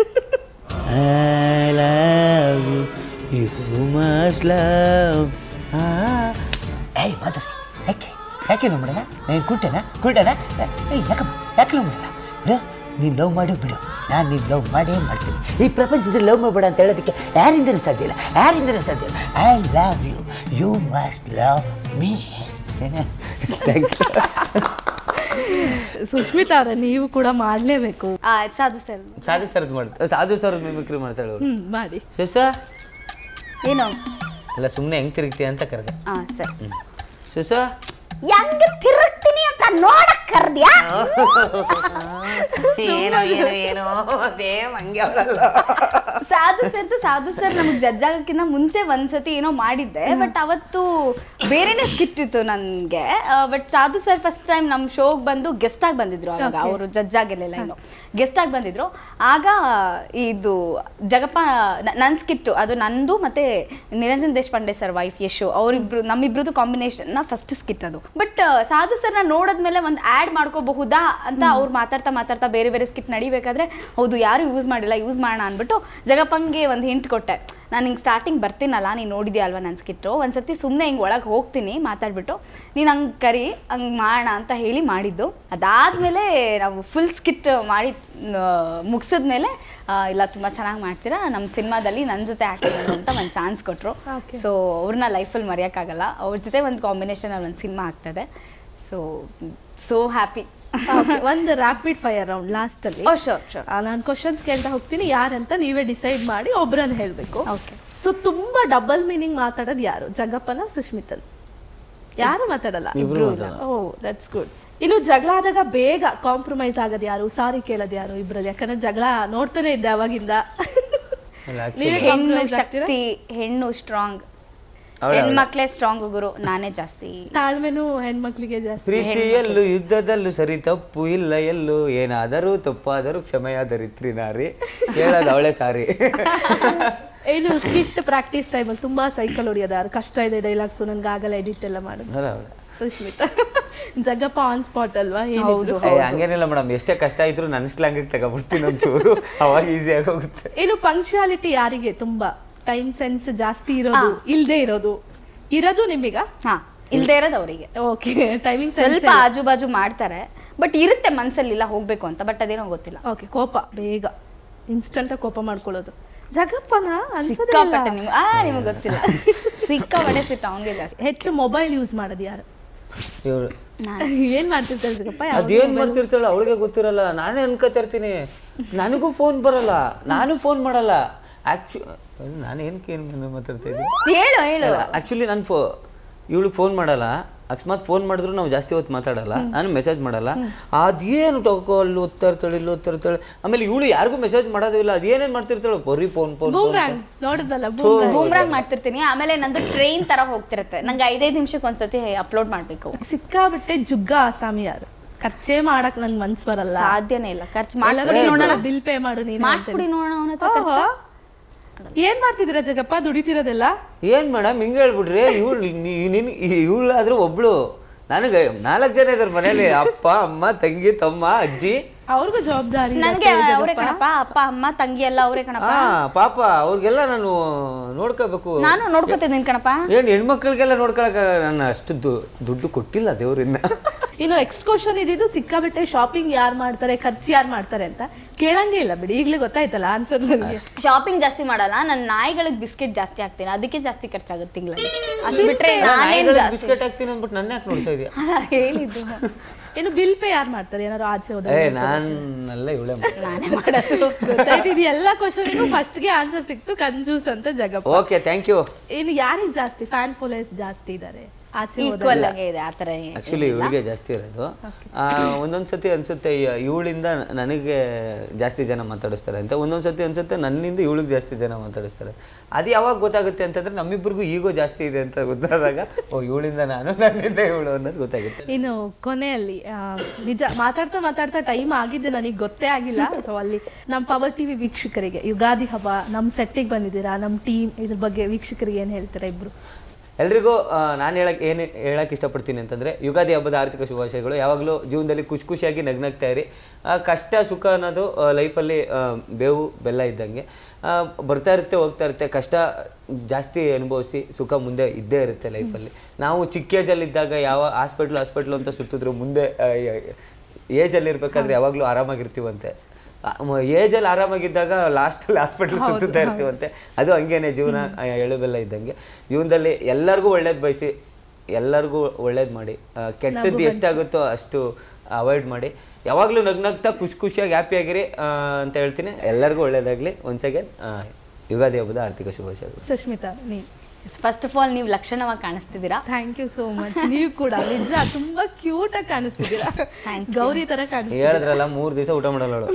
I love you, you must love. ಏಯ್ ಮಾಧುರಿ ಯಾಕೆ ಯಾಕೆ ಲವ್ ಮಾಡಲ್ಲ ನಾನು ಕುಂಟೆನಾ ಕುಂಟೆನಾ ಏಯ್ ಯಾಕಮ್ಮ ಯಾಕೆ ಲವ್ ಮಾಡಲ್ಲ ಬಿಡು ನೀನು ಲವ್ ಮಾಡು ಬಿಡು ನಾನು ನೀನು ಲವ್ ಮಾಡೇ ಮಾಡ್ತೀನಿ ಈ ಪ್ರಪಂಚದಲ್ಲಿ ಲವ್ ಮಾಡಬೇಡ ಅಂತ ಹೇಳೋದಕ್ಕೆ ಯಾರಿಂದಲೂ ಸಾಧ್ಯ ಇಲ್ಲ ಯಾರಿಂದಲೂ ಸಾಧ್ಯ ಇಲ್ಲ I love you you must love me thank you Sushmita ಅವರೇ ನೀವು ಕೂಡ ಮಾಡ್ಲೇಬೇಕು ಆ, ಸಾಧು ಸರ್ ಸಾಧು ಸರ್ದು ಮಾಡ್ತಾ ಸಾಧು ಸರ್ದು ಮಿಮಿಕ್ರಿ ಮಾಡ್ತಾಳೆ ಅವಳು ಹ್ಮ್ ಮಾಡಿ ಶಸ ಏನು ಅಲ್ಲ ಸುಮ್ಮನೆ ಹೆಂಗೆ ತಿರುಗ್ತೀಯ ಅಂತ ಕರೆದೆ ಹಾ ಸರ್ ಶಸ ಹೆಂಗ್ ತಿರುಗ್ತೀನಿ ಅಂತ ನೋಡಕ್ ಕರ್ದ್ಯಾ ಏನೋ ಏನೋ ಏನೋ ಸೇಮ್ ಹಂಗೆ ಅವಳಲ್ಲ ಸಾಧು ಸರ್ ಸಾಧು ಸರ್ ನಮ್ಗೆ ಜಡ್ಜ್ ಆಗಕ್ಕಿಂತ ಮುಂಚೆ ಒಂದ್ಸತಿ ಏನೋ ಮಾಡಿದ್ದೆ ಬಟ್ ಅವತ್ತು ಬೇರೆನೆ ಸ್ಕಿಟ್ ಇತ್ತು ನನ್ಗೆ ಬಟ್ ಸಾಧು ಸರ್ ಫಸ್ಟ್ ಟೈಮ್ ನಮ್ ಶೋಗ್ ಬಂದು ಗೆಸ್ಟ್ ಆಗಿ ಬಂದಿದ್ರು ಅವಾಗ ಅವರು ಜಡ್ಜ್ ಆಗಿರ್ಲಿಲ್ಲ ಇನ್ನು ಗೆಸ್ಟ್ ಆಗಿ ಬಂದಿದ್ರು ಆಗ ಇದು ಜಗಪ್ಪ ನ- ನನ್ ಸ್ಕಿಟ್ ಅದು ನಂದು ಮತ್ತೆ ನಿರಂಜನ್ ದೇಶಪಾಂಡೆ ಸರ್ ವೈಫ್ ಯಶು ಅವರಿಬ್ರು ನಮ್ಮಿಬ್ರದ್ದು ಕಾಂಬಿನೇಷನ್ ನ ಫಸ್ಟ್ ಸ್ಕಿಟ್ ಅದು ಬಟ್ ಸಾಧು ಸರ್ನ ನೋಡಿದ್ಮೇಲೆ ಒಂದು ಆ್ಯಡ್ ಮಾಡ್ಕೋಬಹುದಾ ಅಂತ ಅವ್ರು ಮಾತಾಡ್ತಾ ಮಾತಾಡ್ತಾ ಬೇರೆ ಬೇರೆ ಸ್ಕಿಟ್ ನಡಿಬೇಕಾದ್ರೆ ಹೌದು ಯಾರು ಯೂಸ್ ಮಾಡಿಲ್ಲ ಯೂಸ್ ಮಾಡೋಣ ಅಂದ್ಬಿಟ್ಟು ಜಗಪ್ಪಂಗೆ ಒಂದು ಹಿಂಟ್ ಕೊಟ್ಟೆ ನಾನು ಹಿಂಗೆ ಸ್ಟಾರ್ಟಿಂಗ್ ಬರ್ತೀನಲ್ಲ ನೀನು ನೋಡಿದ್ಯಾ ಅಲ್ವಾ ನನ್ನ ಸ್ಕಿಟ್ಟು ಒಂದ್ಸತಿ ಸುಮ್ಮನೆ ಹಿಂಗೆ ಒಳಗೆ ಹೋಗ್ತೀನಿ ಮಾತಾಡ್ಬಿಟ್ಟು ನೀನು ಹಂಗೆ ಕರಿ ಹಂಗೆ ಮಾಡೋಣ ಅಂತ ಹೇಳಿ ಮಾಡಿದ್ದು ಅದಾದಮೇಲೆ ನಾವು ಫುಲ್ ಸ್ಕಿಟ್ ಮಾಡಿ ಮುಗಿಸಿದ್ಮೇಲೆ ಇಲ್ಲ ತುಂಬ ಚೆನ್ನಾಗಿ ಮಾಡ್ತೀರಾ ನಮ್ಮ ಸಿನಿಮಾದಲ್ಲಿ ನನ್ನ ಜೊತೆ ಆ್ಯಕ್ಟ್ ಮಾಡು ಅಂತ ಒಂದು ಚಾನ್ಸ್ ಕೊಟ್ಟರು Okay. ಸೊ ಅವ್ರನ್ನ ಲೈಫಲ್ಲಿ ಮರೆಯೋಕ್ಕಾಗಲ್ಲ ಅವ್ರ ಜೊತೆ ಒಂದು ಕಾಂಬಿನೇಷನಲ್ಲಿ ಒಂದು ಸಿನಿಮಾ ಆಗ್ತದೆ ಸೊ ಸೋ ಹ್ಯಾಪಿ Okay, ಒಂದು ರ್ಯಾಪಿಡ್ ಫೈರ್ ರೌಂಡ್ ಲಾಸ್ಟ್ ಅಲ್ಲಿ ಓ ಶೋರ್ ಶೋರ್ ನಾನು ಕ್ವಶನ್ಸ್ ಕೇಳ್ತಾ ಹೋಗ್ತೀನಿ ಯಾರಂತ ನೀವೇ ಡಿಸೈಡ್ ಮಾಡಿ ಒಬ್ರನ್ನ ಹೇಳ್ಬೇಕು Okay. ಸೊ ತುಂಬಾ ಡಬಲ್ ಮೀನಿಂಗ್ ಮಾತಾಡೋದು ಯಾರು ಜಗಪ್ಪನ ಸುಷ್ಮಿತನ್ ಯಾರು ಮಾತಾಡಲ್ಲ ಇಬ್ರು ಓ ದಟ್ಸ್ ಗುಡ್ ಇನ್ನು ಜಗಳ ಆದಾಗ ಬೇಗ ಕಾಂಪ್ರಮೈಸ್ ಆಗೋದು ಯಾರು ಸಾರಿ ಕೇಳೋದು ಯಾರು ಇಬ್ರಲ್ಲಿ ಯಾಕಂದ್ರೆ ಜಗಳ ನೋಡ್ತಾನೆ ಇದ್ದೆ ಅವಾಗಿಂದ ನೀವೇ ಹೆಣ್ಣು compromise ಆಗ್ತೀರಾ? ಶಕ್ತಿ ಹೆಣ್ಣು ಸ್ಟ್ರಾಂಗ್ ಅವಳೇ, ಹೆಣ್ಮಕ್ಳೇ ಸ್ಟ್ರಾಂಗ್ ಗುರು ನಾನೇ ಜಾಸ್ತಿ ತಾಳ್ಮೆನೂ ಹೆಣ್ಮಕ್ಳಿಗೆ ಜಾಸ್ತಿ ಪ್ರೀತಿಯಲ್ಲೂ ಯುದ್ಧದಲ್ಲೂ ಸರಿ ತಪ್ಪು ಇಲ್ಲ ಎಲ್ಲೂ ಏನಾದರೂ ತಪ್ಪಾದರೂ ಕ್ಷಮೆಯ ಧರಿತ್ರಿ ನಾರಿ ಹೇಳೋದು ಅವಳೇ ಸಾರಿ ಏನು ಸ್ಕಿಟ್ ಪ್ರಾಕ್ಟೀಸ್ ಟೈಮಲ್ಲಿ ತುಂಬಾ ಸೈಕಲ್ ಹೊಡಿಯೋದು ಯಾರು ಕಷ್ಟ ಇದೆ ಡೈಲಾಗ್ಸು ನನ್ಗೆ ಆಗಲ್ಲ ಎಡಿಟ್ ಎಲ್ಲ ಮಾಡೋದು ಅಲ್ಲ ಅವಳೆ ಸುಷ್ಮಿತಾ ಜಗಪ್ಪ ಆನ್ ಸ್ಪಾಟ್ ಅಲ್ವಾ ಹೌದು ಏನಿದ್ರು ಏ, ಹಂಗೇನಿಲ್ಲ ಮೇಡಮ್ ಎಷ್ಟೇ ಕಷ್ಟ ಇದ್ರು ನನ್ನ ಸ್ಲ್ಯಾಂಗಿಗೆ ತಗೊಬಿಡ್ತೀನಿ ಒಂಚೂರು ಅವಾಗ ಈಸಿಯಾಗಿ ಹೋಗುತ್ತೆ ಇನ್ನು ಪಂಕ್ಚುಯಾಲಿಟಿ ಯಾರಿಗೆ ತುಂಬಾ ಟೈಮ್ ಸೆನ್ಸ್ ಜಾಸ್ತಿ ಇರೋದು ಇಲ್ದೇ ಇರೋದು ಇರೋದು ನಿಮೀಗ ಹಾ ಇಲ್ದೇ ಇರೋದು ಅವರಿಗೆ ಓಕೆ ಟೈಮಿಂಗ್ ಸೆನ್ಸ್ ಸ್ವಲ್ಪ ಆಜು ಬಾಜು ಮಾಡ್ತಾರೆ ಬಟ್ ಇರುತ್ತೆ ಮನ್ಸಲ್ಲಿ ಇಲ್ಲ ಹೋಗ್ಬೇಕು ಅಂತ ಬಟ್ ಅದೇನೋ ಗೊತ್ತಿಲ್ಲ ಓಕೆ ಕೋಪ ಬೇಗ ಇನ್ಸ್ಟಂಟ್ ಕೋಪ ಮಾಡ್ಕೊಳ್ಳೋದು ಜಗಪ್ಪನ ಸಿಕ್ಕಾಪಟ್ಟೆ ಅನ್ಸೋದೇ ನಿಮ್ಗೆ ಆ ನಿಮ್ಗೆ ಗೊತ್ತಿಲ್ಲ ಸಿಕ್ಕಾಪಟ್ಟೆ ಸಿಟ್ಟು ಅವನಿಗೆ ಜಾಸ್ತಿ ಹೆಚ್ಚು ಮೊಬೈಲ್ ಯೂಸ್ ಮಾಡೋದು ಯಾರು ಇವಳು ಏನ್ ಮಾಡ್ತಿರ್ತಾರೆ ಜಗಪ್ಪ ಯಾವಾಗ್ಲೂ ಅದೇನ್ mobile- ಮಾಡ್ತಿರ್ತಾಳೆ ಅವಳಿಗೆ ಗೊತ್ತಿರಲ್ಲ ನಾನೇ ಅನ್ಕೋತಿರ್ತೀನಿ ನನಗೂ ಫೋನ್ ಬರಲ್ಲ ನಾನು ಫೋನ್ ಮಾಡಲ್ಲ ಆಕ್ಚು ನಾನು ಏನಕ್ಕೆ ಏನು ಮಾತಾಡ್ತಾ ಇದ್ದೀನಿ ಹೇಳು ಹೇಳು ಆಕ್ಚುಲಿ ನಾನು ಫೋ ಇವಳಿಗೆ ಫೋನ್ ಮಾಡಲ್ಲ ಅಕಸ್ಮಾತ್ ಫೋನ್ ಮಾಡಿದ್ರು ನಾವು ಜಾಸ್ತಿ ಹೊತ್ತು ಮಾತಾಡಲ್ಲ ನಾನು ಮೆಸೇಜ್ ಮಾಡಲ್ಲ ಅದೇನು ತಗೋ ಅಲ್ಲಿ ಓದ್ತಾ ಇರ್ತಾಳೆ ಇಲ್ಲಿ ಓದ್ತಾ ಇರ್ತಾಳೆ ಆಮೇಲೆ ಇವಳು ಯಾರಿಗೂ ಮೆಸೇಜ್ ಮಾಡೋದು ಇಲ್ಲ ಅದೇನೇನು ಮಾಡ್ತಿರ್ತಾಳೆ ಬರೀ ಫೋನ್ ಫೋನ್ ಬೂಮ್ರಾಂಗ್ ನೋಡಿದಲ್ಲ ಬೂಮ್ರಾಂಗ್ ಬೂಮ್ರಾಂಗ್ ಮಾಡ್ತಿರ್ತೀನಿ ಆಮೇಲೆ ನಂದು ಟ್ರೈನ್ ತರ ಹೋಗ್ತಿರುತ್ತೆ ನಂಗೆ ಐದೈದು ನಿಮಿಷಕ್ಕೆ ಒಂದ್ಸತಿ ಅಪ್ಲೋಡ್ ಮಾಡ್ಬೇಕು ಸಿಕ್ಕಾಬಿಟ್ಟೆ ಜುಗ್ಗ ಆಸಾಮಿ ಯಾರು ಖರ್ಚೇ ಮಾಡಕ್ ನನ್ ಮನ್ಸ್ ಬರಲ್ಲ ಸಾಧ್ಯನೇ ಇಲ್ಲ ಖರ್ಚು ಮಾಡಿಸ್ಬಿಡಿ ನೋಡೋಣ ಬಿಲ್ ಪೇ ಮಾಡು ನೀನು ಮಾಡಿಸ್ಬಿಡಿ ನೋಡೋಣ ಅವನ ಹತ್ರ ಖರ್ಚು ಏನ್ ಮಾಡ್ತಿದ್ದೀರಾ ಜಗಪ್ಪ ದುಡಿತಿರೋದೆಲ್ಲ ಏನ್ ಮೇಡಮ್ ಹಿಂಗೆ ಹೇಳ್ಬಿಡ್ರಿ ಇವಳು ನಿನ್ ಇವಳಾದ್ರೂ ಒಬ್ಳು ನನಗೆ ನಾಲ್ಕು ಜನ ಇದಾರೆ ಮನೇಲಿ ಅಪ್ಪ ಅಮ್ಮ ತಂಗಿ ತಮ್ಮ ಅಜ್ಜಿ ಅವ್ರಿಗೂ ಜವಾಬ್ದಾರಿ ನನ್ಗೆ ಅವರೇ ಕಣಪ್ಪ ಅಪ್ಪ ಅಮ್ಮ ತಂಗಿ ಎಲ್ಲ ಅವರೇ ಕಣಪ್ಪ ಹಾ ಪಾಪ ಅವ್ರಿಗೆಲ್ಲ ನಾನು ನೋಡ್ಕೋಬೇಕು ನಾನು ನೋಡ್ಕೊತಿದ್ದೀನಿ ಕಣಪ್ಪ ಏನ್ ಹೆಣ್ಮಕ್ಳಿಗೆಲ್ಲ ನೋಡ್ಕೊಳಕ ನಾನು ಅಷ್ಟು ದು- ದುಡ್ಡು ಕೊಟ್ಟಿಲ್ಲ ದೇವ್ರಿನ್ನ ಇನ್ನು ನೆಕ್ಸ್ಟ್ ಕ್ವಶನ್ ಇದ್ದಿದ್ದು ಸಿಕ್ಕಾಬಿಟ್ಟೆ ಶಾಪಿಂಗ್ ಯಾರು ಮಾಡ್ತಾರೆ ಖರ್ಚು ಯಾರು ಮಾಡ್ತಾರೆ ಅಂತ ಕೇಳಂಗೇ ಇಲ್ಲ ಬಿಡಿ ಈಗಲೇ ಗೊತ್ತಾಯ್ತಲ್ಲ ಆನ್ಸರ್ ನನಗೆ ಶಾಪಿಂಗ್ ಜಾಸ್ತಿ ಮಾಡಲ್ಲ ನನ್ನ ನಾಯಿಗಳಿಗೆ ಬಿಸ್ಕೆಟ್ ಜಾಸ್ತಿ ಹಾಕ್ತೀನಿ ಅದಕ್ಕೆ ಜಾಸ್ತಿ ಖರ್ಚಾಗುತ್ತೆ ತಿಂಗಳಲ್ಲಿ ಅಷ್ಟು ಬಿಟ್ರೆ ನಾನೇನ್ ಜಾಸ್ತಿ ಬಿಸ್ಕೆಟ್ ಹಾಕ್ತೀನಿ ಅಂದ್ಬಿಟ್ಟು ನನ್ನ ಯಾಕೆ ನೋಡ್ತಾ ಇದೀಯ ಅಲ್ಲ, ಹೇಳಿದ್ದು ಇನ್ನು ಬಿಲ್ ಪೇ ಯಾರು ಮಾಡ್ತಾರೆ ಏನಾದ್ರು ಆಚೆ ಹೋದ ಏ ನಾನೆಲ್ಲ ಇವಳೆ ನಾನೇ ಮಾಡೋದು ಗೊತ್ತಾಯ್ತು ಇದು ಎಲ್ಲ ಕ್ವಶನ್ ಫಸ್ಟ್ಗೆ ಆನ್ಸರ್ ಸಿಕ್ತು ಕನ್ಫ್ಯೂಸ್ ಅಂತ ಜಗಪ್ಪ ಓಕೆ ಥ್ಯಾಂಕ್ ಯು ಇನ್ನು ಯಾರಿಗೆ ಜಾಸ್ತಿ ಫ್ಯಾನ್ ಫಾಲೋಯರ್ಸ್ ಜಾಸ್ತಿ ಇದ್ದಾರೆ ಆಚೆ ಈಕ್ವಲ್ ಆಗೇ ಇದೆ ಆ ಥರ ಏ- ಆಕ್ಚುಲಿ ಇವಳಿಗೆ ಜಾಸ್ತಿ ಇರೋದು ಆ, ಒಂದೊಂದ್ ಸತಿ ಅನ್ಸುತ್ತೆ ಯ- ಇವಳಿಂದ ನನಗೆ ಜಾಸ್ತಿ ಜನ ಮಾತಾಡಿಸ್ತಾರೆ ಅಂತ ಒಂದೊಂದ್ ಸತಿ ಅನ್ಸುತ್ತೆ ನನ್ನಿಂದ ಇವಳಿಗೆ ಜಾಸ್ತಿ ಜನ ಮಾತಾಡಿಸ್ತಾರೆ ಅದು ಯಾವಾಗ ಗೊತ್ತಾಗುತ್ತೆ ಅಂತಂದ್ರೆ ನಮ್ಮಿಬ್ರಿಗೂ ಈಗೋ ಜಾಸ್ತಿ ಇದೆ ಅಂತ ಗೊತ್ತಾದಾಗ ಓ ಇವಳಿಂದ ನಾನು ನನ್ನಿಂದ ಇವಳು ಅನ್ನೋದು ಗೊತ್ತಾಗುತ್ತೆ ಇನ್ನು ಕೊನೆಯಲ್ಲಿ ಆ, ನಿಜ ಮಾತಾಡ್ತಾ ಮಾತಾಡ್ತಾ ಟೈಮ್ ಆಗಿದ್ದು ನನಗೆ ಗೊತ್ತೇ ಆಗಿಲ್ಲ ಸೊ ಅಲ್ಲಿ ನಮ್ಮ ಪವರ್ ಟಿವಿ ವೀಕ್ಷಕರಿಗೆ ಯುಗಾದಿ ಹಬ್ಬ ನಮ್ಮ ಸೆಟ್ಟಿಗೆ ಬಂದಿದ್ದೀರಾ ನಮ್ಮ ಟೀಮ್ ಇದ್ರ ಬಗ್ಗೆ ವೀಕ್ಷಕರಿಗೆ ಏನು ಹೇಳ್ತೀರಾ ಇಬ್ರು ಎಲ್ರಿಗೂ ನಾನು ಹೇಳಕ್ ಏನು ಹೇಳಕ್ ಇಷ್ಟಪಡ್ತೀನಿ ಅಂತಂದ್ರೆ ಯುಗಾದಿ ಹಬ್ಬದ ಆರ್ಥಿಕ ಶುಭಾಶಯಗಳು ಯಾವಾಗಲೂ ಜೀವನದಲ್ಲಿ ಖುಷಿ ಖುಷಿಯಾಗಿ ನಗ್ನಗ್ತಾ ಇರಿ ಆ, ಕಷ್ಟ ಸುಖ ಅನ್ನೋದು ಲೈಫಲ್ಲಿ ಬೇವು ಬೆಲ್ಲ ಇದ್ದಂಗೆ ಆ, ಬರ್ತಾ ಇರುತ್ತೆ ಹೋಗ್ತಾ ಇರುತ್ತೆ ಕಷ್ಟ ಜಾಸ್ತಿ ಅನುಭವಿಸಿ ಸುಖ ಮುಂದೆ ಇದ್ದೇ ಇರುತ್ತೆ ಲೈಫಲ್ಲಿ ನಾವು ಚಿಕ್ಕ ಏಜಲ್ಲಿ ಇದ್ದಾಗ ಯಾವ ಹಾಸ್ಪಿಟ್ಲ್ ಹಾಸ್ಪಿಟ್ಲ್ ಅಂತ ಸುತ್ತಿದ್ರು ಮುಂದೆ ಏಜಲ್ಲಿ ಇರ್ಬೇಕಾದ್ರೆ ಯಾವಾಗಲೂ ಆರಾಮಾಗಿರ್ತೀವಂತೆ ಏಜಲ್ಲಿ ಆರಾಮಾಗಿದ್ದಾಗ ಲಾಸ್ಟಲ್ಲಿ ಹಾಸ್ಪಿಟ್ಲ್ ಸುತ್ತುತ್ತಾ ಇರ್ತೀವಂತೆ ಅದು ಹಂಗೇನೆ ಜೀವನ ಆ, ಎಳುಬೆಲ್ಲ ಇದ್ದಂಗೆ ಜೀವನದಲ್ಲಿ ಎಲ್ಲರಿಗೂ ಒಳ್ಳೇದು ಬಯಸಿ ಎಲ್ಲರಿಗೂ ಒಳ್ಳೇದು ಮಾಡಿ ಆ, ಕೆಟ್ಟದ್ದು ಎಷ್ಟಾಗುತ್ತೋ ಅಷ್ಟು ಅವಾಯ್ಡ್ ಮಾಡಿ ಯಾವಾಗಲೂ ನಗ್ನಗ್ತಾ ಖುಷಿ ಖುಷಿಯಾಗಿ ಹ್ಯಾಪಿಯಾಗಿರಿ ಆ, ಅಂತ ಹೇಳ್ತೀನಿ ಎಲ್ಲರಿಗೂ ಒಳ್ಳೇದಾಗಲಿ ಒನ್ಸ್ ಅಗೇನ್ ಯುಗಾದಿ ಹಬ್ಬದ ಆರ್ಥಿಕ ಶುಭಾಶಯಗಳು ಸುಷ್ಮಿತಾ ನೀವು ಫಸ್ಟ್ ಆಫ್ ಆಲ್ ನೀವು ಲಕ್ಷಣವಾಗಿ ಕಾಣಿಸ್ತಿದ್ದೀರಾ ಥ್ಯಾಂಕ್ ಯು ಸೋ ಮಚ್ ನೀವು ಕೂಡ ನಿಜ ತುಂಬಾ ಕ್ಯೂಟ್ ಆಗಿ ಕಾಣಿಸ್ತಿದ್ದೀರಾ ಗೌರಿ ತರ ಕಾಣಿಸ್ತಿದ್ದೀರಾ ಹೇಳಿದ್ರಲ್ಲ ಮೂರು ದಿವಸ ಊಟ ಮಾಡಲ್ಲ ಅವಳು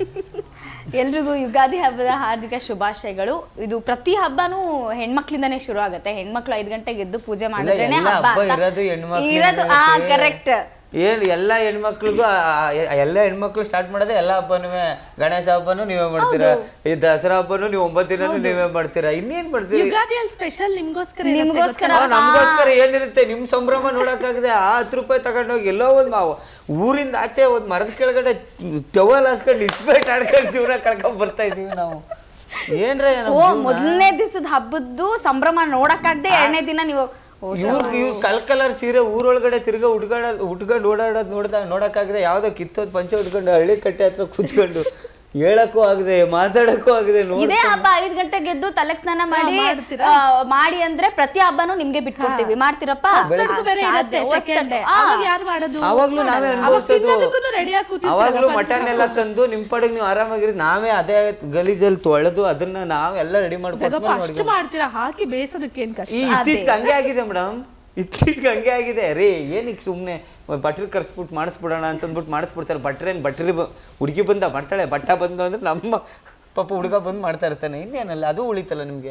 ಎಲ್ರಿಗೂ ಯುಗಾದಿ ಹಬ್ಬದ ಹಾರ್ದಿಕ ಶುಭಾಶಯಗಳು ಇದು ಪ್ರತಿ ಹಬ್ಬನೂ ಹೆಣ್ಮಕ್ಳಿಂದಾನೇ ಶುರು ಆಗುತ್ತೆ ಹೆಣ್ಮಕ್ಳು ಐದ್ ಗಂಟೆಗೆ ಎದ್ದು ಪೂಜೆ ಮಾಡಿದ್ರೇನೆ ಎಲ್ಲ ಹಬ್ಬ ಹಬ್ಬ ಅಂತ. ಇರೋದು ಹೆಣ್ಮಕ್ಳಿಂದನೇ ಇರೋದು ಆ ಮತ್ತೆ. ಕರೆಕ್ಟ್ ಏನ್ ಎಲ್ಲ ಹೆಣ್ಮಕ್ಳಿಗೂ ಆ- ಆ- ಎಲ್ಲ ಹೆಣ್ಮಕ್ಳು ಸ್ಟಾರ್ಟ್ ಮಾಡೋದೇ ಎಲ್ಲ ಹಬ್ಬನೂ ಗಣೇಶ ಹಬ್ಬನೂ ನೀವೇ ಮಾಡ್ತೀರಾ ಈ ದಸರಾ ಹಬ್ಬನೂ ನೀವು ಒಂಬತ್ತು ದಿನನೂ ನೀವೇ ಮಾಡ್ತೀರಾ ಇನ್ನೇನ್ ಮಾಡ್ತೀರಿ ಯುಗಾದಿಯಲ್ಲಿ ಸ್ಪೆಷಲ್ ನಿಮ್ಗೋಸ್ಕರ ಇರುತ್ತೆ ನಿಮ್ಗೋಸ್ಕರ ಆ, ನಮ್ಗೋಸ್ಕರ ಏನಿರುತ್ತೆ ನಿಮ್ ಸಂಭ್ರಮ ನೋಡಕ್ಕಾಗದೆ ಆ ಹತ್ತು ರೂಪಾಯಿ ತಗೊಂಡೋಗಿ ಎಲ್ಲೋ ಒಂದ್ ಮಾವು ಊರಿಂದ ಆಚೆ ಒಂದ್ ಮರದ ಕೆಳಗಡೆ ಟವಲ್ ಹಾಸ್ಕೊಂಡು ಇಸ್ಪೇಟ್ ಆಡ್ಕೊಂಡು ಜೀವನ ಕಳ್ಕೊಂಡ್ ಬರ್ತಾ ಇದೀವಿ ನಾವು ಏನ್ರ ಓ ಮೊದಲನೇ ದಿವಸದ ಹಬ್ಬದ್ದು ಸಂಭ್ರಮ ನೋಡಕ್ಕಾಗ್ದೆ ಎರಡನೇ ದಿನ ನೀವು ಓ, ಇವ್ರ ಇವ್ರ ಕಲ್ ಕಲರ್ ಸೀರೆ ಊರೊಳಗಡೆ ತಿರ್ಗಾ ಉಟ್ಕೊಂಡ ಉಟ್ಕೊಂಡು ಓಡಾಡೋದು ನೋಡ್ದ ನೋಡಕ್ಕಾಗದೆ ಯಾವ್ದೋ ಕಿತ್ತೋದ್ ಪಂಚೆ ಉಟ್ಕೊಂಡು ಹಳ್ಳಿ ಕಟ್ಟೆ ಹತ್ರ ಕೂತ್ಕೊಂಡು ಹೇಳಕ್ಕೂ ಆಗದೆ ಮಾತಾಡಕ್ಕೂ ಆಗದೆ ನೋಡಿ ಇದೇ ಹಬ್ಬ ಐದ್ ಗಂಟೆಗೆ ಎದ್ದು ತಲೆಗೆ ಸ್ನಾನ ಮಾಡಿ ಆ, ಮಾಡಿ ಅಂದ್ರೆ ಪ್ರತಿ ಹಬ್ಬನೂ ನಿಮ್ಗೆ ಬಿಟ್ಕೊಡ್ತೀವಿ ಮಾಡ್ತೀರಪ್ಪ ಹೊಸ್ದಡ್ಗು ಬೇರೆ ಇರುತ್ತೆ ಸಾಧ್ಯ, second day. ಆ, ಅವಾಗ ಯಾರು ಮಾಡೋದು ಅವಾಗ್ಲೂ ನಾವೇ ಅನುಭವಿಸೋದು ರೆಡಿ ಆಗಿ ಕೂತಿರ್ತೀರಲ್ಲ, ಅವಾಗ್ಲೂ ಪಂಚ ಮಟನ್ ಎಲ್ಲ ತಂದು ನಿಮ್ ಪಡೆಗೆ ನೀವು ಆರಾಮಾಗಿರಿ ನಾವೇ ಅದೇ ಗಲೀಜಲ್ಲಿ ತೊಳೆದು ಅದನ್ನ ನಾವೆಲ್ಲ ರೆಡಿ ಜಗಪ್ಪ ಮಾಡ್ಕೊಂಡು ಅಷ್ಟು ಮಾಡ್ತೀರಾ ಹಾಕಿ ಬೇಯಿಸೋದಕ್ಕೆ ಏನ್ ಕಷ್ಟ ಈ ಇತ್ತೀಚೆಗೆ ಹಂಗೆ ಆಗಿದೆ ಮೇಡಮ್ ಇತ್ತೀಚೆಗೆ ಹಂಗೆ ಆಗಿದೆ ರೀ ಏನಕ್ಕೆ ಸುಮ್ಮನೆ ಬಟ್ರಿ ಕರ್ಸ್ಬಿಟ್ಟು ಮಾಡಿಸ್ಬಿಡೋಣ ಅಂತಂದ್ಬಿಟ್ಟು ಮಾಡಿಸ್ಬಿಡ್ತಾರೆ ಬಟ್ರೇನು ಬಟ್ರಿ ಬ ಹುಡುಗಿ ಬಂದ ಮಾಡ್ತಾಳೆ ಬಟ್ಟ ಬಂದು ಅಂದ್ರೆ ನಮ್ಮ ಪಾಪ ಹುಡುಗ ಬಂದು ಮಾಡ್ತಾ ಇರ್ತಾನೆ ಇನ್ನೇನಲ್ಲ ಅದು ಉಳಿತಲ್ಲ ನಿಮ್ಗೆ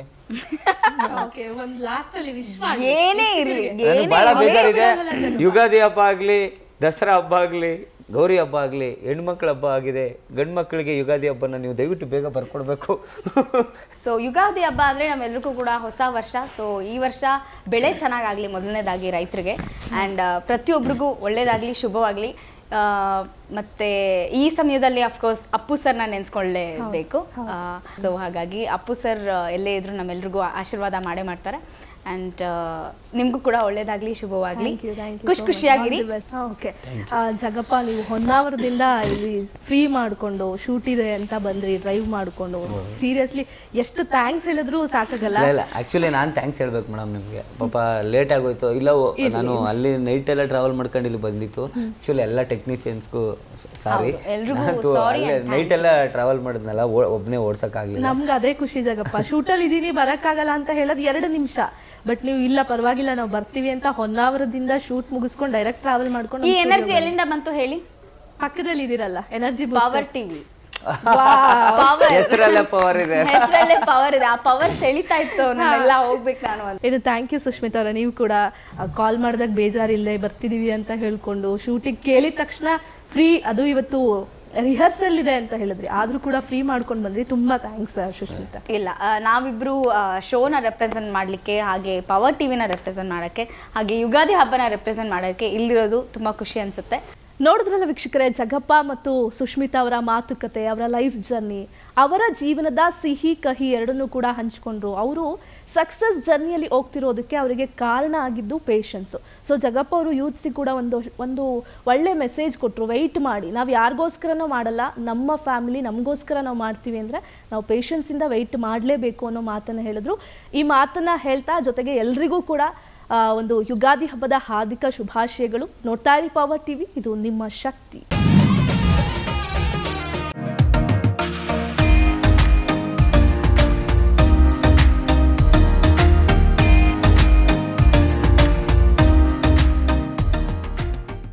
ಓಕೆ ಒಂದ್ ಲಾಸ್ಟ್ ಅಲ್ಲಿ ವಿಶ್ ಏನೇ ಇರ್ಲಿ ನನಗೆ ಬಹಳ ಬೇಜಾರಿದೆ ಯುಗಾದಿ ಹಬ್ಬ ಆಗ್ಲಿ ದಸರಾ ಹಬ್ಬ ಆಗ್ಲಿ ಗೌರಿ ಹಬ್ಬ ಆಗ್ಲಿ ಹೆಣ್ಮಕ್ಳ ಹಬ್ಬ ಆಗಿದೆ ಗಂಡು ಮಕ್ಕಳಿಗೆ ಯುಗಾದಿ ಹಬ್ಬನ ನೀವು ದಯವಿಟ್ಟು ಬೇಗ ಬರ್ಕೊಡ್ಬೇಕು ಸೊ ಯುಗಾದಿ ಹಬ್ಬ ಅಂದ್ರೆ ನಮ್ಮೆಲ್ರಿಗೂ ಕೂಡ ಹೊಸ ವರ್ಷ ಸೊ ಈ ವರ್ಷ ಬೆಳೆ ಚೆನ್ನಾಗಾಗ್ಲಿ ಮೊದಲನೇದಾಗಿ ರೈತರಿಗೆ ಅಂಡ್ ಪ್ರತಿಯೊಬ್ಬರಿಗೂ ಒಳ್ಳೇದಾಗ್ಲಿ ಶುಭವಾಗ್ಲಿ ಆ, ಮತ್ತೆ ಈ ಸಮಯದಲ್ಲಿ ಅಫ್ಕೋರ್ಸ್ ಅಪ್ಪು ಸರ್ನ ನೆನ್ಸ್ಕೊಳ್ಳೇಬೇಕು ಸೊ ಹಾಗಾಗಿ ಅಪ್ಪು ಸರ್ ಎಲ್ಲೇ ಇದ್ರು ನಮ್ಮೆಲ್ರಿಗೂ ಆಶೀರ್ವಾದ ಮಾಡೇ ಮಾಡ್ತಾರೆ ಅಂಡ್ ನಿಮ್ಗೂ ಕೂಡ ಒಳ್ಳೇದಾಗ್ಲಿ ಶುಭವಾಗ್ಲಿ ಖುಷಿ ಖುಷಿಯಾಗಿರಿ ಓಕೆ ಜಗಪ್ಪ ನೀವು ಹೊನ್ನಾವರದಿಂದ ಇಲ್ಲಿ ಫ್ರೀ ಮಾಡ್ಕೊಂಡು ಶೂಟ್ ಇದೆ ಅಂತ ಬಂದ್ರಿ ಡ್ರೈವ್ ಮಾಡ್ಕೊಂಡು ಸೀರಿಯಸ್ಲಿ ಎಷ್ಟು ಥ್ಯಾಂಕ್ಸ್ ಹೇಳಿದ್ರು ಸಾಕಾಗಲ್ಲ ಇಲ್ಲ ಇಲ್ಲ ಆಕ್ಚುಲಿ ನಾನು ಥ್ಯಾಂಕ್ಸ್ ಹೇಳ್ಬೇಕು ಮೇಡಮ್ ನಿಮಗೆ ಪಾಪ ಲೇಟ್ ಆಗೋಯ್ತು ಇಲ್ಲ ಓ- ನಾನು ಅಲ್ಲಿ ನೈಟ್ ಎಲ್ಲ ಟ್ರಾವೆಲ್ ಮಾಡ್ಕೊಂಡು ಇಲ್ಲಿ ಬಂದಿತ್ತು ಆಕ್ಚುಲಿ ಎಲ್ಲ ಟೆಕ್ನಿಷಿಯನ್ಸ್ಗೂ ಸಾರಿ ಹೌದು, ಎಲ್ರಿಗೂ sorry and ನೈಟ್ ಎಲ್ಲ ಟ್ರಾವೆಲ್ ಮಾಡಿದ್ನಲ್ಲ ಓ- ಒಬ್ನೇ ಓಡ್ಸಕ್ಕಾಗ್ಲಿಲ್ಲ ನಮ್ಗೆ ಅದೇ ಖುಷಿ ಜಗಪ್ಪ ಶೂಟಲ್ಲಿ ಇದೀನಿ ಬರಕ್ಕಾಗಲ್ಲ ಅಂತ ಹೇಳೋದು ಎರಡು ನಿಮಿಷ ಬಟ್ ನೀವು ಇಲ್ಲ ಪರವಾಗಿಲ್ಲ ನಾವು ಬರ್ತೀವಿ ಅಂತ ಹೊನ್ನಾವರದಿಂದ ಶೂಟ್ ಮುಗಿಸ್ಕೊಂಡು ಡೈರೆಕ್ಟ್ ಟ್ರಾವೆಲ್ ಮಾಡ್ಕೊಂಡು ಈ ಎನರ್ಜಿ ಎಲ್ಲಿಂದ ಬಂತು ಹೇಳಿ ಪಕ್ಕದಲ್ಲಿ ಇದೀರಲ್ಲ ಎನರ್ಜಿ ಪವರ್ ಟಿವಿ ಪವರ್ ಹೆಸರಲ್ಲೇ ಪವರ್ ಇದೆ ಹೆಸರಲ್ಲೇ ಪವರ್ ಇದೆ ಆ ಪವರ್ ಸೆಳಿತಾ ಇತ್ತು ನಾನೆಲ್ಲ ಹೋಗ್ಬೇಕು ನಾನು ಅಂತ ಇದು ಥ್ಯಾಂಕ್ ಯು ಸುಷ್ಮಿತಾ ಅವರ ನೀವು ಕೂಡ ಕಾಲ್ ಮಾಡಿದಾಗ ಬೇಜಾರಿಲ್ಲದೆ ಬರ್ತಿದೀವಿ ಅಂತ ಹೇಳ್ಕೊಂಡು ಶೂಟಿಂಗ್ ಕೇಳಿದ ತಕ್ಷಣ ಫ್ರೀ ಅದು ಇವತ್ತು ರಿಹರ್ಸಲ್ ಇದೆ ಅಂತ ಹೇಳಿದ್ರಿ ಆದ್ರೂ ಕೂಡ ಫ್ರೀ ಮಾಡ್ಕೊಂಡು ಬಂದ್ರಿ ತುಂಬಾ ಥ್ಯಾಂಕ್ಸ್ ಸುಷ್ಮಿತಾ ಇಲ್ಲ ಆ, ನಾವಿಬ್ರು ಶೋನ ರೆಪ್ರೆಸೆಂಟ್ ಮಾಡ್ಲಿಕ್ಕೆ ಹಾಗೆ ಪವರ್ ಟಿವಿನ ರೆಪ್ರೆಸೆಂಟ್ ಮಾಡಕ್ಕೆ ಹಾಗೆ ಯುಗಾದಿ ಹಬ್ಬನ ರೆಪ್ರೆಸೆಂಟ್ ಮಾಡೋಕ್ಕೆ ಇಲ್ಲಿರೋದು ತುಂಬಾ ಖುಷಿ ಅನ್ಸುತ್ತೆ ನೋಡಿದ್ರಲ್ಲ ವೀಕ್ಷಕರೇ ಜಗಪ್ಪ ಮತ್ತು ಸುಷ್ಮಿತಾ ಅವರ ಮಾತುಕತೆ ಅವರ ಲೈಫ್ ಜರ್ನಿ ಅವರ ಜೀವನದ ಸಿಹಿ ಕಹಿ ಎರಡನ್ನೂ ಕೂಡ ಹಂಚಿಕೊಂಡ್ರು ಅವರು ಸಕ್ಸಸ್ ಜರ್ನಿಯಲ್ಲಿ ಹೋಗ್ತಿರೋದಕ್ಕೆ ಅವರಿಗೆ ಕಾರಣ ಆಗಿದ್ದು ಪೇಷನ್ಸು ಸೊ ಜಗಪ್ಪ ಅವರು ಯೂತ್ಸಿಗೆ ಕೂಡ ಒಂದು ಒಂದು ಒಳ್ಳೆ ಮೆಸೇಜ್ ಕೊಟ್ಟರು ವೆಯ್ಟ್ ಮಾಡಿ ನಾವು ಯಾರಿಗೋಸ್ಕರನೂ ಮಾಡಲ್ಲ ನಮ್ಮ ಫ್ಯಾಮಿಲಿ ನಮಗೋಸ್ಕರ ನಾವು ಮಾಡ್ತೀವಿ ಅಂದರೆ ನಾವು ಪೇಷನ್ಸಿಂದ ವೆಯ್ಟ್ ಮಾಡಲೇಬೇಕು ಅನ್ನೋ ಮಾತನ್ನು ಹೇಳಿದ್ರು ಈ ಮಾತನ್ನು ಹೇಳ್ತಾ ಜೊತೆಗೆ ಎಲ್ರಿಗೂ ಕೂಡ ಆ, ಒಂದು ಯುಗಾದಿ ಹಬ್ಬದ ಹಾರ್ದಿಕ ಶುಭಾಶಯಗಳು ನೋಡ್ತಾ ಇರಿ ಪವರ್ ಟಿವಿ ಇದು ನಿಮ್ಮ ಶಕ್ತಿ